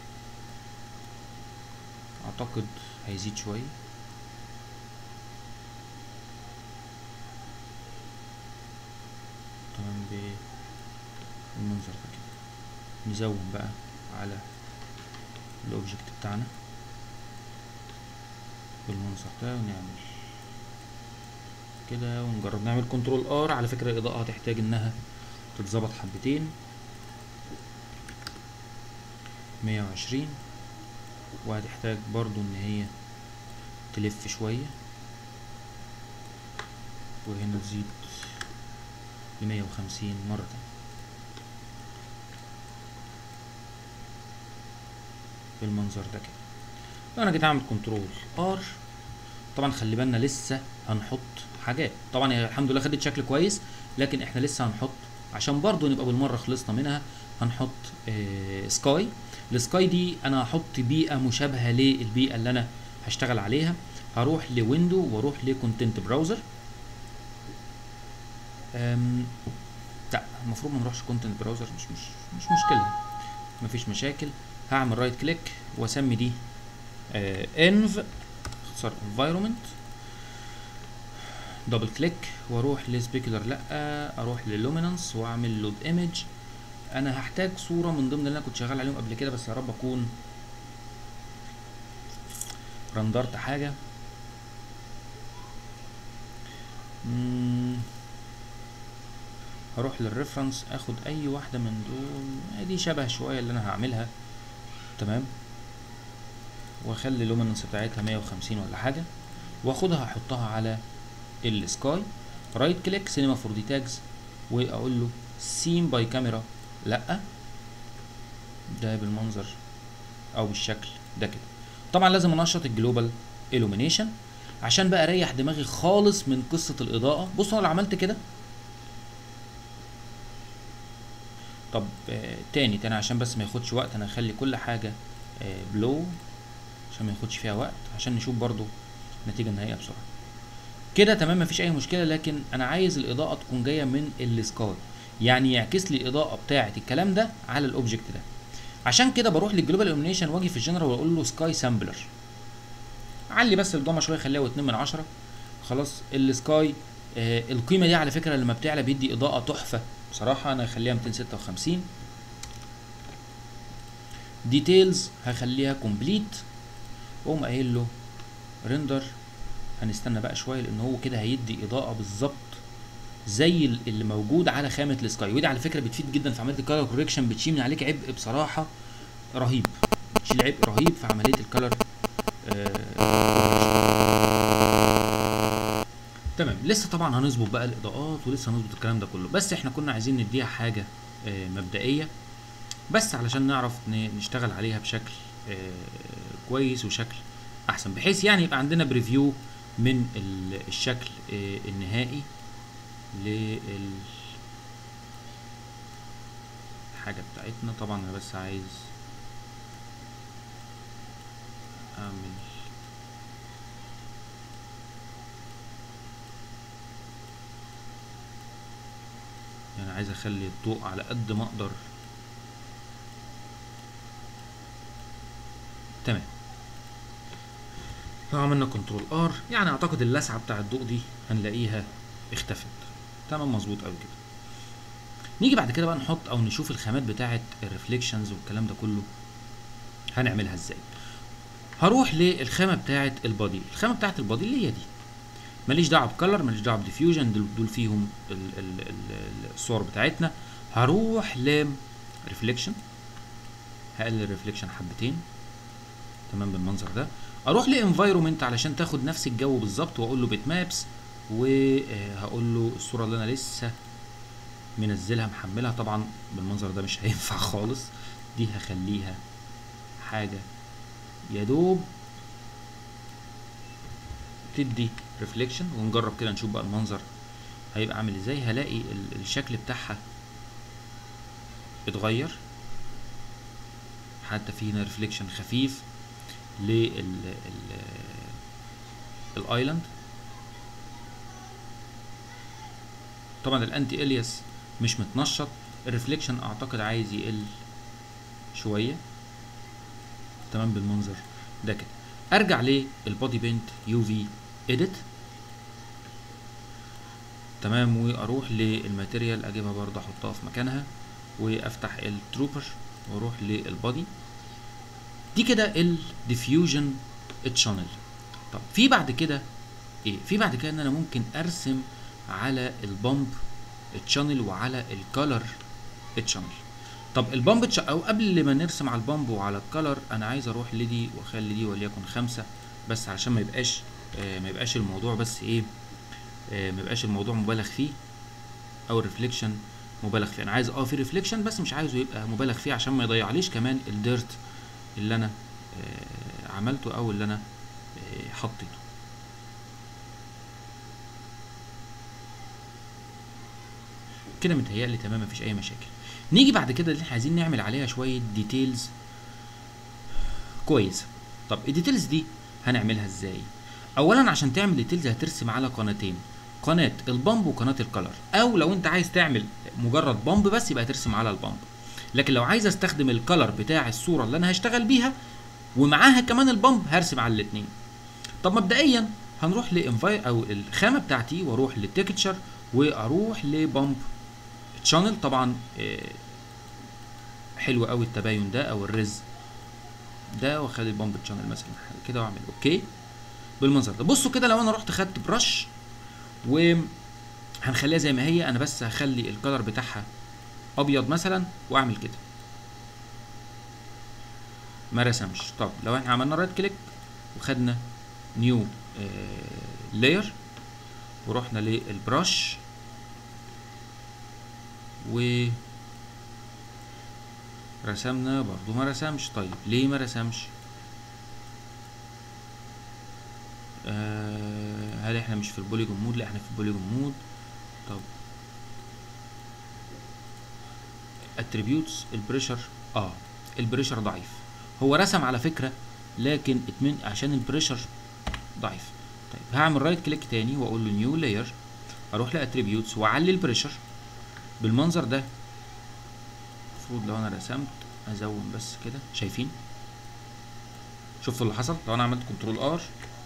اعتقد هيزيد شويه تمام بالمنظر ده كده نزوم بقى على الاوبجكت بتاعنا بالمنظر ده ونعمل كده ونجرب نعمل كنترول ار على فكره الاضاءه هتحتاج انها تتظبط حبتين مية وعشرين وهتحتاج برضو ان هي تلف شوية وهنا تزيد لمية وخمسين مرة تانية بالمنظر ده كده لو انا جيت اعمل كنترول ار طبعا خلي بالنا لسه هنحط حاجات طبعا هي الحمد لله خدت شكل كويس لكن احنا لسه هنحط عشان برضو نبقى بالمره خلصنا منها هنحط آه سكاي السكاي دي انا هحط بيئه مشابهه للبيئه اللي انا هشتغل عليها هروح لويندو واروح لكونتنت براوزر لا المفروض ما نروحش كونتنت براوزر مش مش مش مشكله مفيش مشاكل هعمل رايت كليك واسمي دي انف اختصار انفايرومنت دبل كليك واروح لسبيكولر لا اروح للومينانس واعمل لود ايمج انا هحتاج صوره من ضمن اللي انا كنت شغال عليهم قبل كده بس يا رب اكون رندرت حاجه هروح للريفرنس اخد اي واحده من دول دي شبه شويه اللي انا هعملها تمام واخلي اللومينانس بتاعتها 150 ولا حاجه واخدها احطها على السكاي رايت كليك سينما فور دي تاجز واقول له سين باي كاميرا لا ده بالمنظر او بالشكل ده كده طبعا لازم انشط الجلوبال illumination عشان بقى اريح دماغي خالص من قصه الاضاءه بصوا انا لو عملت كده طب آه تاني تاني عشان بس ما ياخدش وقت انا هخلي كل حاجه آه بلو عشان ما ياخدش فيها وقت عشان نشوف برضو النتيجه النهائيه بسرعه كده تمام مفيش اي مشكله لكن انا عايز الاضاءه تكون جايه من السكاي يعني يعكس لي الاضاءه بتاعه الكلام ده على الاوبجكت ده عشان كده بروح للجلوبال illumination واجي في الجنرال واقول له سكاي سامبلر علي بس الجمعه شويه خليها 2 من 10 خلاص السكاي آه القيمه دي على فكره لما بتعلى بيدي اضاءه تحفه بصراحه انا هخليها 256 ديتيلز هخليها كومبليت واقوم قايل له ريندر هنستنى بقى شويه لان هو كده هيدي اضاءه بالظبط زي اللي موجود على خامه السكاي ودي على فكره بتفيد جدا في عمليه الكالر كوريكشن بتشيل من عليك عبء بصراحه رهيب بتشيل عبء رهيب في عمليه الكالر آه تمام لسه طبعا هنظبط بقى الاضاءات ولسه هنظبط الكلام ده كله بس احنا كنا عايزين نديها حاجه آه مبدئيه بس علشان نعرف نشتغل عليها بشكل آه كويس وشكل احسن بحيث يعني يبقى عندنا بريفيو من الشكل النهائي لل الحاجة بتاعتنا طبعا انا بس عايز اعمل يعني عايز اخلي الضوء على قد ما اقدر تمام لو عملنا كنترول ار يعني اعتقد اللسعه بتاع الضوء دي هنلاقيها اختفت تمام مظبوط قوي كده نيجي بعد كده بقى نحط او نشوف الخامات بتاعه الريفليكشنز والكلام ده كله هنعملها ازاي هروح للخامه بتاعه البادي الخامه بتاعه البادي اللي هي دي ماليش دعوه بكلر ماليش دعوه بديفيوجن دول, دول فيهم ال ال ال الصور بتاعتنا هروح ل ريفليكشن هقلل الريفليكشن حبتين تمام بالمنظر ده اروح لانفايرومنت علشان تاخد نفس الجو بالظبط واقول له بيت مابس وهقول له الصوره اللي انا لسه منزلها محملها طبعا بالمنظر ده مش هينفع خالص دي هخليها حاجه يا دوب تدي ريفليكشن ونجرب كده نشوف بقى المنظر هيبقى عامل ازاي هلاقي الشكل بتاعها اتغير حتى في هنا ريفليكشن خفيف لل الايلاند طبعا الانتي الياس مش متنشط الريفليكشن اعتقد عايز يقل شويه تمام بالمنظر ده كده ارجع للبودي بينت يو في اديت تمام واروح للماتيريال اجيبها برضه احطها في مكانها وافتح التروبر واروح للبودي دي كده الديفيوجن تشانل طب في بعد كده ايه في بعد كده ان انا ممكن ارسم على البامب تشانل وعلى الكالر تشانل طب البامب او قبل ما نرسم على البامب وعلى الكالر انا عايز اروح لدي واخلي دي وليكن خمسة بس عشان ما يبقاش آه ما يبقاش الموضوع بس ايه آه ما يبقاش الموضوع مبالغ فيه او الريفليكشن مبالغ فيه انا عايز اه في ريفليكشن بس مش عايزه يبقى مبالغ فيه عشان ما يضيعليش كمان الديرت اللي انا آه عملته او اللي انا آه حطيته كده متهيألي تمام مفيش اي مشاكل نيجي بعد كده اللي احنا عايزين نعمل عليها شويه ديتيلز كويسه طب الديتيلز دي هنعملها ازاي اولا عشان تعمل ديتيلز هترسم على قناتين قناه البامب وقناه الكلر او لو انت عايز تعمل مجرد بامب بس يبقى هترسم على البامب لكن لو عايز استخدم الكلر بتاع الصوره اللي انا هشتغل بيها ومعاها كمان البامب هرسم على الاثنين طب مبدئيا هنروح لانفاي او الخامه بتاعتي واروح للتكتشر واروح لبامب تشانل طبعا حلو قوي التباين ده او الرز ده واخلي البامب تشانل مثلا كده واعمل اوكي بالمنظر ده بصوا كده لو انا رحت خدت برش و هنخليها زي ما هي انا بس هخلي الكلر بتاعها ابيض مثلا واعمل كده ما رسمش طب لو احنا عملنا رايت كليك وخدنا نيو لاير ورحنا للبرش و رسمنا برضو ما رسمش طيب ليه ما رسمش آه هل احنا مش في البوليجون مود لا احنا في البوليجون مود طب اتريبيوتس البريشر اه البريشر ضعيف هو رسم على فكره لكن اتمن عشان البريشر ضعيف طيب هعمل رايت كليك تاني واقول له نيو لاير اروح لاتريبيوتس واعلي البريشر بالمنظر ده المفروض لو انا رسمت ازوم بس كده شايفين شفتوا اللي حصل لو انا عملت كنترول ار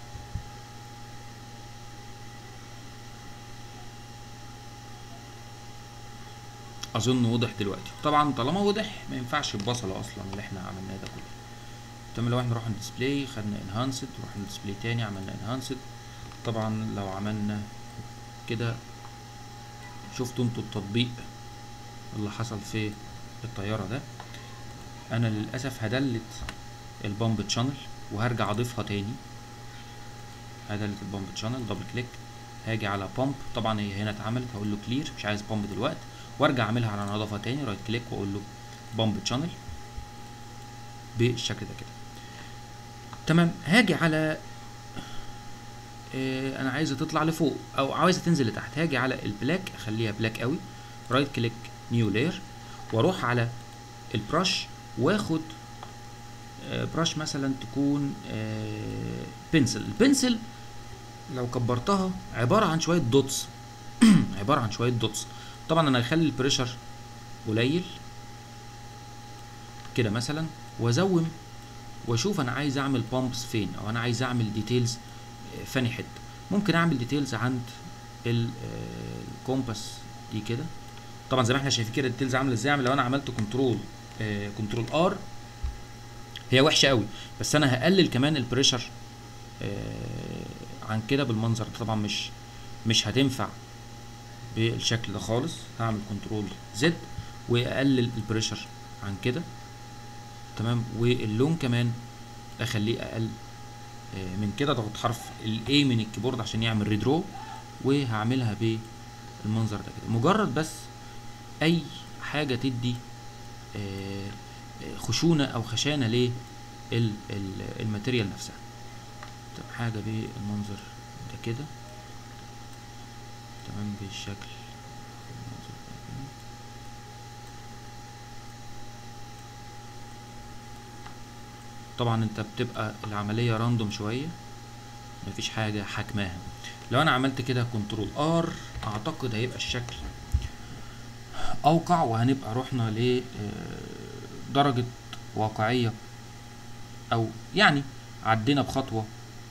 اظن وضح دلوقتي طبعا طالما وضح ما ينفعش البصله اصلا اللي احنا عملناه ده كله تمام لو احنا رحنا ديسبلاي خدنا انهانسد رحنا ديسبلاي تاني عملنا انهانسد طبعا لو عملنا كده شفتوا انتوا التطبيق اللي حصل في الطياره ده انا للاسف هدلت البامب تشانل وهرجع اضيفها تاني هدلت البامب تشانل دبل كليك هاجي على بامب طبعا هي هنا اتعملت هقول له كلير مش عايز بامب دلوقتي وارجع اعملها على نظافه تاني رايت كليك واقول له بامب تشانل بالشكل ده كده تمام هاجي على اه انا عايزه تطلع لفوق او عايزه تنزل لتحت هاجي على البلاك اخليها بلاك قوي رايت كليك نيو لاير واروح على البرش واخد اه برش مثلا تكون اه بنسل البنسل لو كبرتها عباره عن شويه دوتس عباره عن شويه دوتس طبعا انا هخلي البريشر قليل كده مثلا وازوم واشوف انا عايز اعمل بامبس فين او انا عايز اعمل ديتيلز فاني حته ممكن اعمل ديتيلز عند ال- آه، الكومباس دي كده طبعا زي ما احنا شايفين كده الديتيلز عامله ازاي عامل لو انا عملت كنترول كنترول ار هي وحشه قوي بس انا هقلل كمان البريشر عن كده بالمنظر ده طبعا مش مش هتنفع بالشكل ده خالص هعمل كنترول زد واقلل البريشر عن كده تمام واللون كمان اخليه اقل آه، من كده ضغط حرف الاي من الكيبورد عشان يعمل ريدرو وهعملها بالمنظر ده كده مجرد بس اي حاجه تدي آه، آه، خشونه او خشانه لل ال- الماتيريال نفسها طب حاجه بالمنظر ده كده تمام بالشكل المنظر ده كده. طبعا انت بتبقى العمليه راندوم شويه مفيش حاجه حاكماها لو انا عملت كده كنترول ار اعتقد هيبقى الشكل اوقع وهنبقى رحنا لدرجه واقعيه او يعني عدينا بخطوه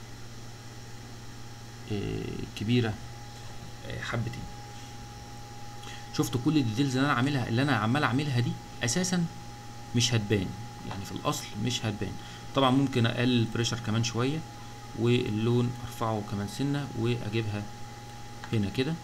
آه، كبيره آه، حبتين شفتوا كل الديتيلز اللي انا عاملها اللي انا عمال اعملها دي اساسا مش هتبان يعني في الاصل مش هتبان طبعا ممكن اقلل البريشر كمان شويه واللون ارفعه كمان سنه واجيبها هنا كده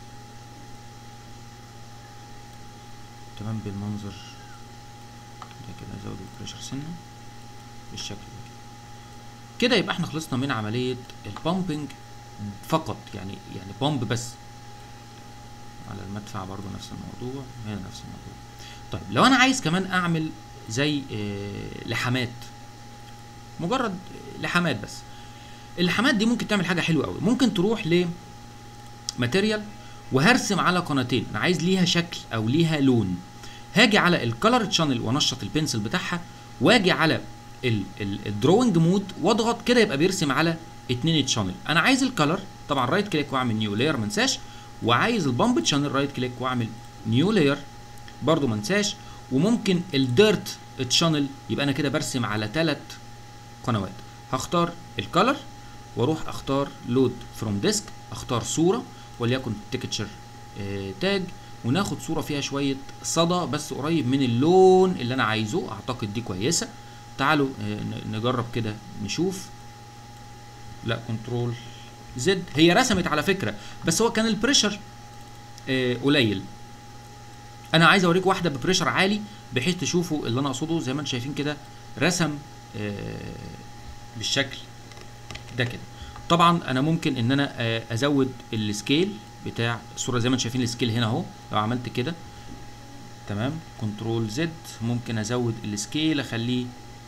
تمام بالمنظر ده كده ازود البريشر سنه بالشكل ده كده كده يبقى احنا خلصنا من عمليه البامبنج فقط يعني يعني بامب بس على المدفع برضو نفس الموضوع هنا نفس الموضوع طيب لو انا عايز كمان اعمل زي آه، لحامات مجرد لحامات بس اللحامات دي ممكن تعمل حاجه حلوه قوي ممكن تروح ل ماتيريال وهرسم على قناتين انا عايز ليها شكل او ليها لون هاجي على الكالر تشانل وانشط البنسل بتاعها واجي على الدروينج مود واضغط كده يبقى بيرسم على اتنين تشانل انا عايز الكالر طبعا رايت كليك واعمل نيو لاير ما انساش وعايز البامب تشانل رايت كليك واعمل نيو لاير برضو ما انساش وممكن الديرت تشانل يبقى انا كده برسم على ثلاث قنوات هختار الكالر واروح اختار لود فروم ديسك اختار صوره وليكن تكتشر تاج وناخد صوره فيها شويه صدى بس قريب من اللون اللي انا عايزه اعتقد دي كويسه تعالوا آه، ن- نجرب كده نشوف لا كنترول زد هي رسمت على فكره بس هو كان البريشر آه، قليل انا عايز اوريك واحده ببريشر عالي بحيث تشوفوا اللي انا اقصده زي ما انتم شايفين كده رسم آه، بالشكل ده كده طبعا انا ممكن ان انا آه، ازود السكيل بتاع الصوره زي ما انتم شايفين السكيل هنا اهو لو عملت كده تمام كنترول زد ممكن ازود السكيل اخليه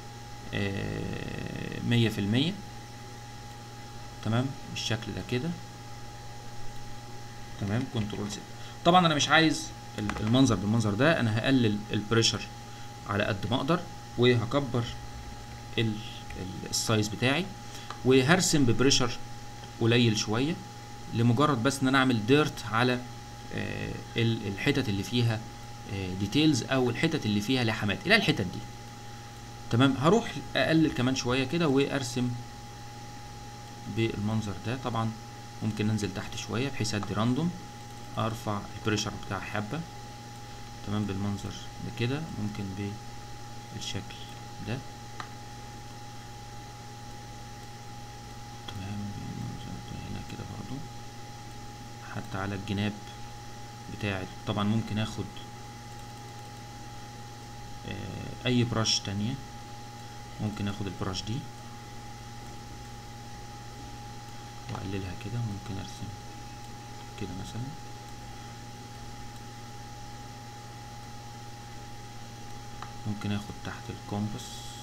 مية في المية تمام بالشكل ده كده تمام كنترول زد طبعا انا مش عايز ال- المنظر بالمنظر ده انا هقلل البريشر على قد ما اقدر وهكبر ال- ال- السايز بتاعي وهرسم ببريشر قليل شويه لمجرد بس ان انا اعمل ديرت على آه، ال- الحتت اللي فيها ديتيلز او الحتت اللي فيها لحمات الى الحتت دي تمام هروح اقلل كمان شويه كده وارسم بالمنظر ده طبعا ممكن انزل تحت شويه بحيث ادي راندوم ارفع البريشر بتاع حبه تمام بالمنظر ده كده ممكن بالشكل ده تمام بالمنظر ده هنا كده برضو حتى على الجناب بتاعت طبعا ممكن اخد آه، اي براش تانية ممكن اخد البراش دي واقللها كده ممكن ارسم كده مثلا ممكن اخد تحت الكومباس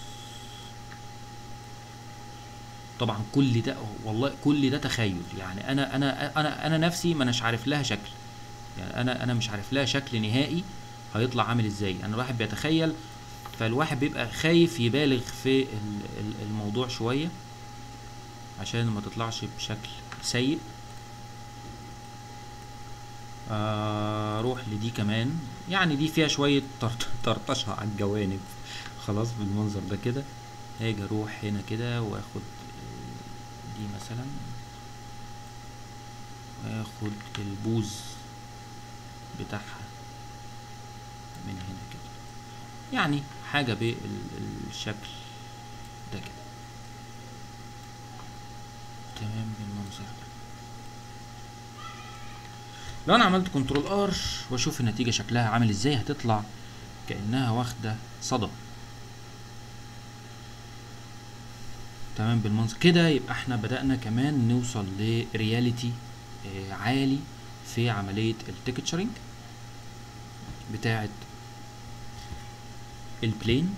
طبعا كل ده والله كل ده تخيل يعني انا انا انا انا نفسي ما اناش عارف لها شكل يعني انا انا مش عارف لها شكل نهائي هيطلع عامل ازاي يعني الواحد بيتخيل فالواحد بيبقى خايف يبالغ في ال- ال- الموضوع شويه عشان ما تطلعش بشكل سيء اروح لدي كمان يعني دي فيها شويه طرط- طرطشه على الجوانب خلاص بالمنظر ده كده هاجي اروح هنا كده واخد آه، دي مثلا واخد البوز بتاعها من هنا كده يعني حاجة بالشكل ده كده تمام بالمنظر ده لو انا عملت كنترول ار واشوف النتيجة شكلها عامل ازاي هتطلع كأنها واخدة صدى تمام بالمنظر كده يبقى احنا بدأنا كمان نوصل لرياليتي آه، عالي في عملية التكتشرنج بتاعة البلين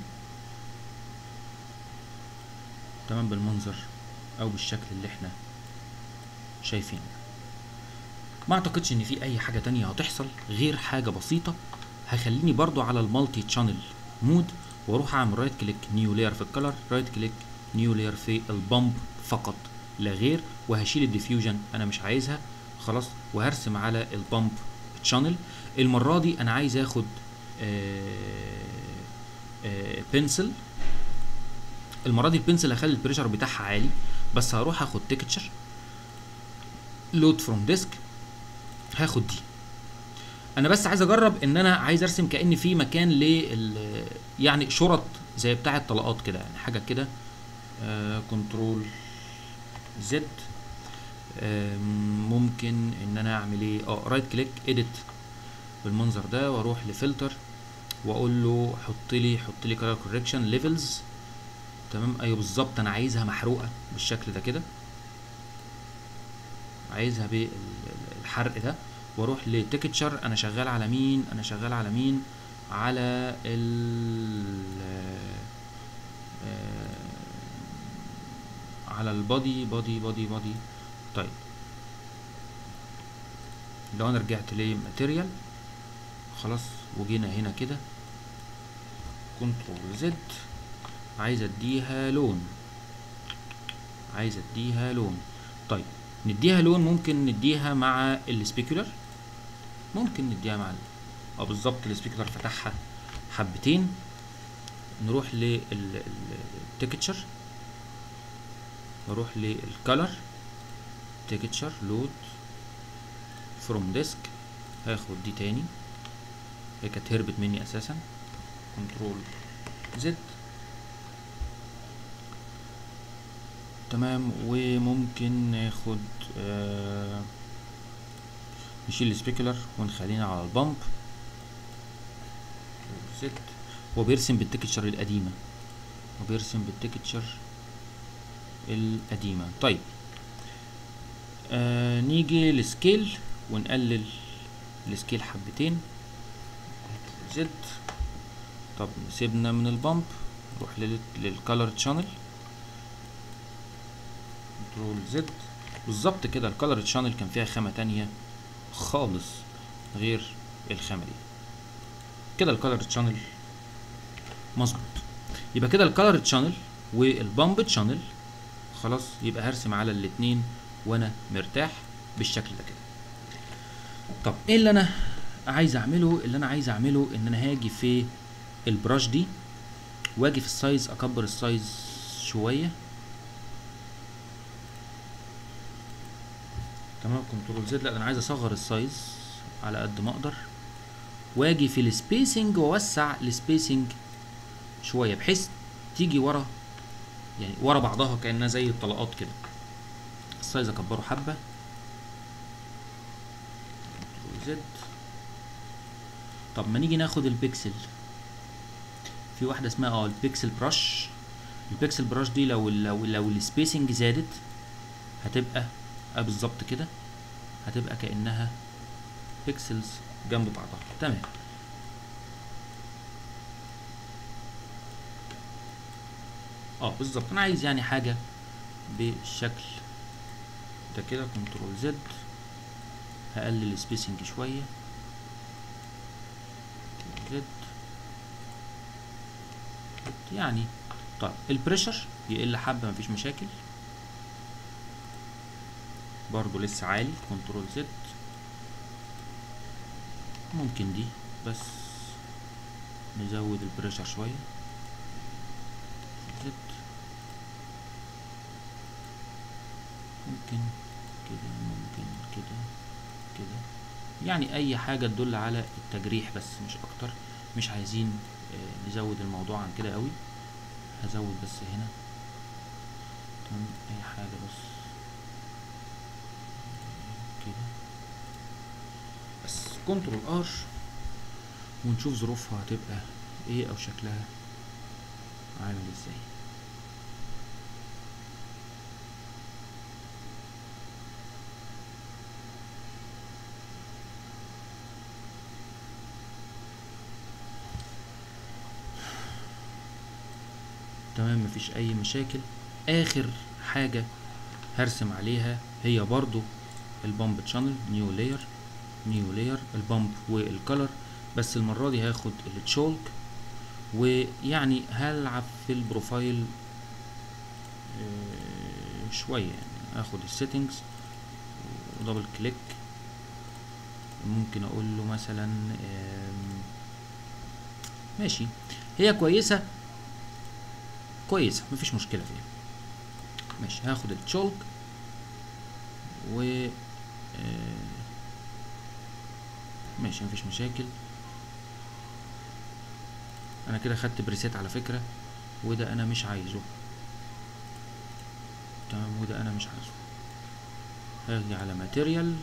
تمام بالمنظر او بالشكل اللي احنا شايفينه ما اعتقدش ان في اي حاجة تانية هتحصل غير حاجة بسيطة هخليني برضو على المالتي تشانل مود واروح اعمل رايت كليك نيو لاير في الكلر رايت كليك نيو لاير في البامب فقط لا غير وهشيل الديفيوجن انا مش عايزها خلاص وهرسم على البامب تشانل المرة دي انا عايز اخد بنسل المرة دي البنسل هخلي البريشر بتاعها عالي بس هروح اخد تكتشر لود فروم ديسك هاخد دي انا بس عايز اجرب ان انا عايز ارسم كان في مكان لل يعني شرط زي بتاع الطلقات كده يعني حاجه كده كنترول زد ممكن ان انا اعمل ايه اه رايت كليك اديت بالمنظر ده واروح لفلتر واقول له حط لي حط لي كلر كوركشن ليفلز تمام ايوه بالظبط انا عايزها محروقه بالشكل ده كده عايزها بالحرق ده واروح لتكتشر انا شغال على مين انا شغال على مين على ال على البادي بادي بادي بادي طيب لو انا رجعت لماتيريال خلاص وجينا هنا كده كنترول زد عايز اديها لون عايز اديها لون طيب نديها لون ممكن نديها مع السبيكولر ممكن نديها مع ال... اه بالظبط السبيكولر فتحها حبتين نروح للتكتشر نروح للكالر تكتشر لود فروم ديسك هاخد دي تاني هي كانت هربت مني اساسا كنترول زد تمام وممكن ناخد آه نشيل السبيكولر ونخلينا على البامب زد هو بيرسم بالتكتشر القديمة وبيرسم بالتكتشر القديمة طيب آه نيجي لسكيل ونقلل السكيل حبتين زد طب سيبنا من البامب نروح للكالر تشانل كنترول زد بالظبط كده الكالر تشانل كان فيها خامة تانية خالص غير الخامة دي كده الكالر تشانل مظبوط يبقى كده الكالر تشانل والبامب تشانل خلاص يبقى هرسم على الاتنين وانا مرتاح بالشكل ده كده طب ايه اللي انا عايز اعمله اللي انا عايز اعمله ان انا هاجي في البراش دي واجي في السايز اكبر السايز شويه تمام كنترول زد لا انا عايز اصغر السايز على قد ما اقدر واجي في السبيسنج واوسع السبيسنج شويه بحيث تيجي ورا يعني ورا بعضها كانها زي الطلقات كده السايز اكبره حبه كنترول زد طب ما نيجي ناخد البيكسل في واحده اسمها اه البيكسل براش البيكسل براش دي لو لو لو السبيسنج زادت هتبقى اه بالظبط كده هتبقى كانها بيكسلز جنب بعضها تمام اه بالظبط انا عايز يعني حاجه بالشكل ده كده كنترول زد هقلل السبيسنج شويه زد يعني طيب البريشر يقل حبه مفيش مشاكل برضو لسه عالي كنترول زد ممكن دي بس نزود البريشر شوية زد ممكن كده ممكن كده كده يعني اي حاجة تدل على التجريح بس مش اكتر مش عايزين آه، نزود الموضوع عن كده قوي هزود بس هنا تمام اي حاجة بس كده بس كنترول ار ونشوف ظروفها هتبقى ايه او شكلها عامل ازاي تمام مفيش اي مشاكل اخر حاجة هرسم عليها هي برضو البامب تشانل نيو لاير نيو لاير البامب والكلر بس المرة دي هاخد التشولك ويعني هلعب في البروفايل آه، شوية يعني اخد السيتنجز ودبل كليك ممكن اقول له مثلا آم، ماشي هي كويسة كويسة مفيش مشكلة فيها ماشي هاخد التشولك و آه، ماشي مفيش مشاكل انا كده خدت بريسيت على فكرة وده انا مش عايزه تمام وده انا مش عايزه هاجي على ماتيريال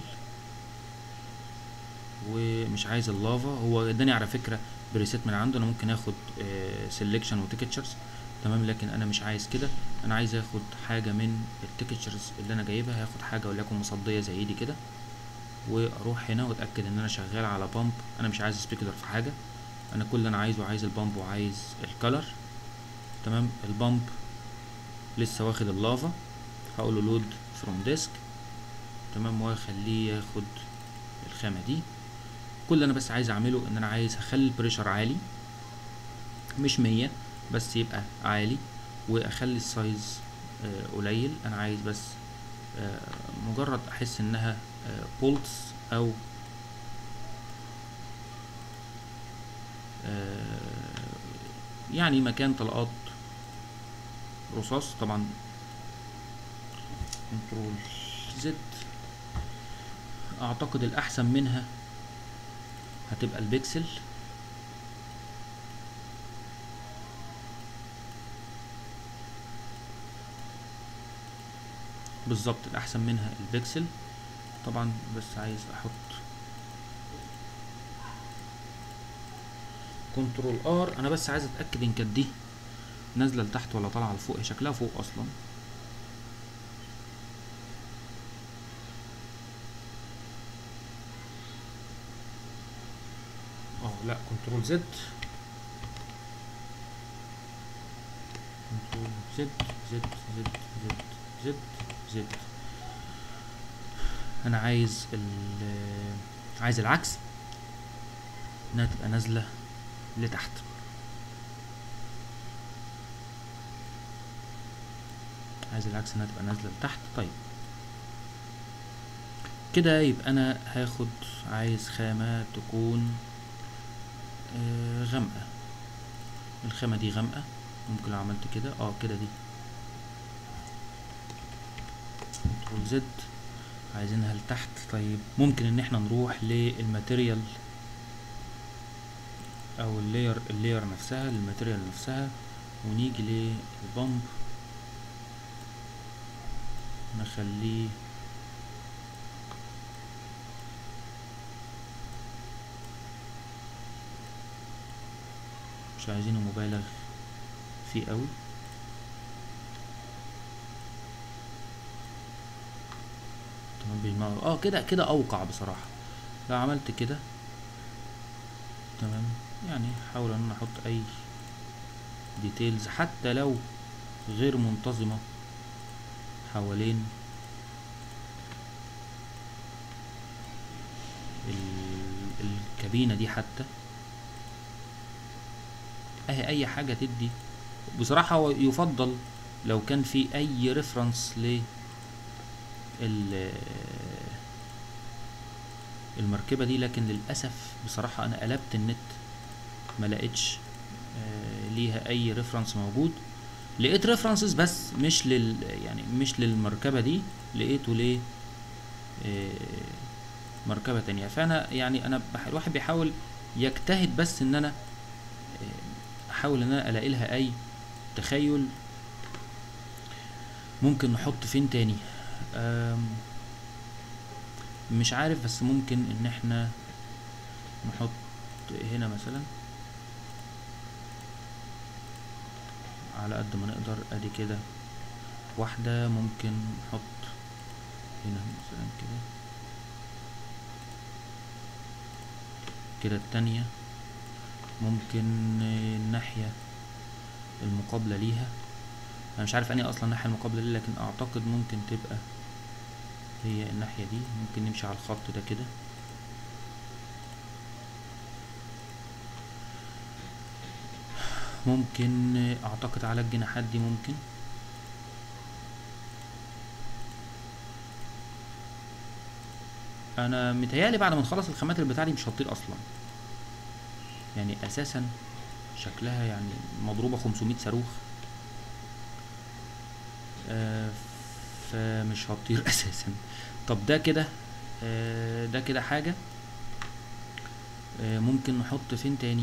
ومش عايز اللافا هو اداني على فكرة بريسيت من عنده انا ممكن اخد سيلكشن وتكتشرز تمام لكن انا مش عايز كده انا عايز اخد حاجة من التكتشرز اللي انا جايبها هاخد حاجة وليكن مصدية زي دي كده واروح هنا واتاكد ان انا شغال على بامب انا مش عايز سبيكولر في حاجه انا كل اللي انا عايزه عايز البامب وعايز الكلر تمام البامب لسه واخد اللافا هقول له لود فروم ديسك تمام واخليه ياخد الخامه دي كل اللي انا بس عايز اعمله ان انا عايز اخلي البريشر عالي مش مية بس يبقى عالي واخلي السايز آه، قليل انا عايز بس آه، مجرد احس انها بولتس او آه، يعني مكان طلقات رصاص طبعا كنترول زد اعتقد الاحسن منها هتبقى البكسل بالظبط الاحسن منها البكسل طبعا بس عايز احط كنترول ار انا بس عايز اتاكد ان كانت دي نازله لتحت ولا طالعه لفوق هي شكلها فوق اصلا اه لا كنترول زد كنترول زد زد زد زد زد زد انا عايز ال عايز العكس انها تبقى نازله لتحت عايز العكس انها تبقى نازله لتحت طيب كده يبقى انا هاخد عايز خامه تكون آه غامقه الخامه دي غامقه ممكن لو عملت كده اه كده دي كنترول زد عايزينها لتحت طيب ممكن ان احنا نروح للماتيريال او اللاير اللاير نفسها الماتيريال نفسها ونيجي للبامب نخليه مش عايزينه مبالغ فيه قوي تمام بالمغرب اه كده كده اوقع بصراحة لو عملت كده تمام يعني حاول ان انا احط اي ديتيلز حتى لو غير منتظمة حوالين ال- الكابينة دي حتى اهي اي حاجة تدي بصراحة هو يفضل لو كان في اي ريفرنس ل ال المركبة دي لكن للأسف بصراحة أنا قلبت النت ما لقيتش آه ليها أي ريفرنس موجود لقيت ريفرنسز بس مش لل يعني مش للمركبة دي لقيته ليه آه مركبة تانية فأنا يعني أنا بح... الواحد بيحاول يجتهد بس إن أنا آه أحاول إن أنا ألاقي لها أي تخيل ممكن نحط فين تاني آم مش عارف بس ممكن ان احنا نحط هنا مثلا على قد ما نقدر ادي كده واحدة ممكن نحط هنا مثلا كده كده التانية ممكن الناحية المقابلة ليها انا مش عارف اني اصلا الناحية المقابلة ليه لكن اعتقد ممكن تبقى هي الناحية دي ممكن نمشي على الخط ده كده ممكن اعتقد على الجناحات دي ممكن انا متهيألي بعد ما نخلص الخامات اللي بتاعتي مش هتطير اصلا يعني اساسا شكلها يعني مضروبة 500 صاروخ آه فمش هتطير اساسا طب ده كده آه ده كده حاجة آه ممكن نحط فين تاني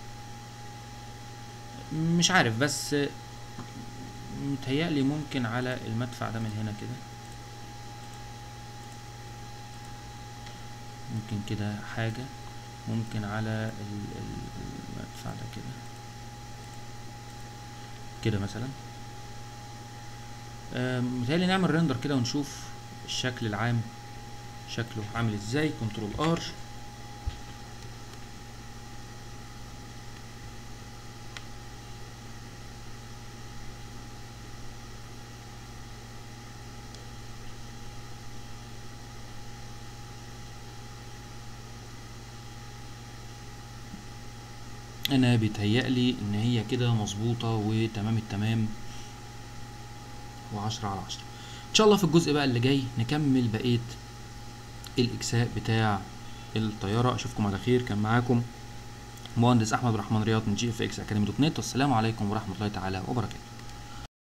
مش عارف بس متهيألي ممكن على المدفع ده من هنا كده ممكن كده حاجة ممكن على المدفع ده كده كده مثلا متهيألي نعمل ريندر كده ونشوف الشكل العام شكله عامل ازاي كنترول ار انا بيتهيألي ان هي كده مظبوطة وتمام التمام وعشرة على عشرة ان شاء الله في الجزء بقى اللي جاي نكمل بقية الاجزاء بتاع الطيارة اشوفكم على خير كان معاكم مهندس احمد عبد الرحمن رياض من جي اف اكس اكاديمي دوت نت والسلام عليكم ورحمة الله تعالى وبركاته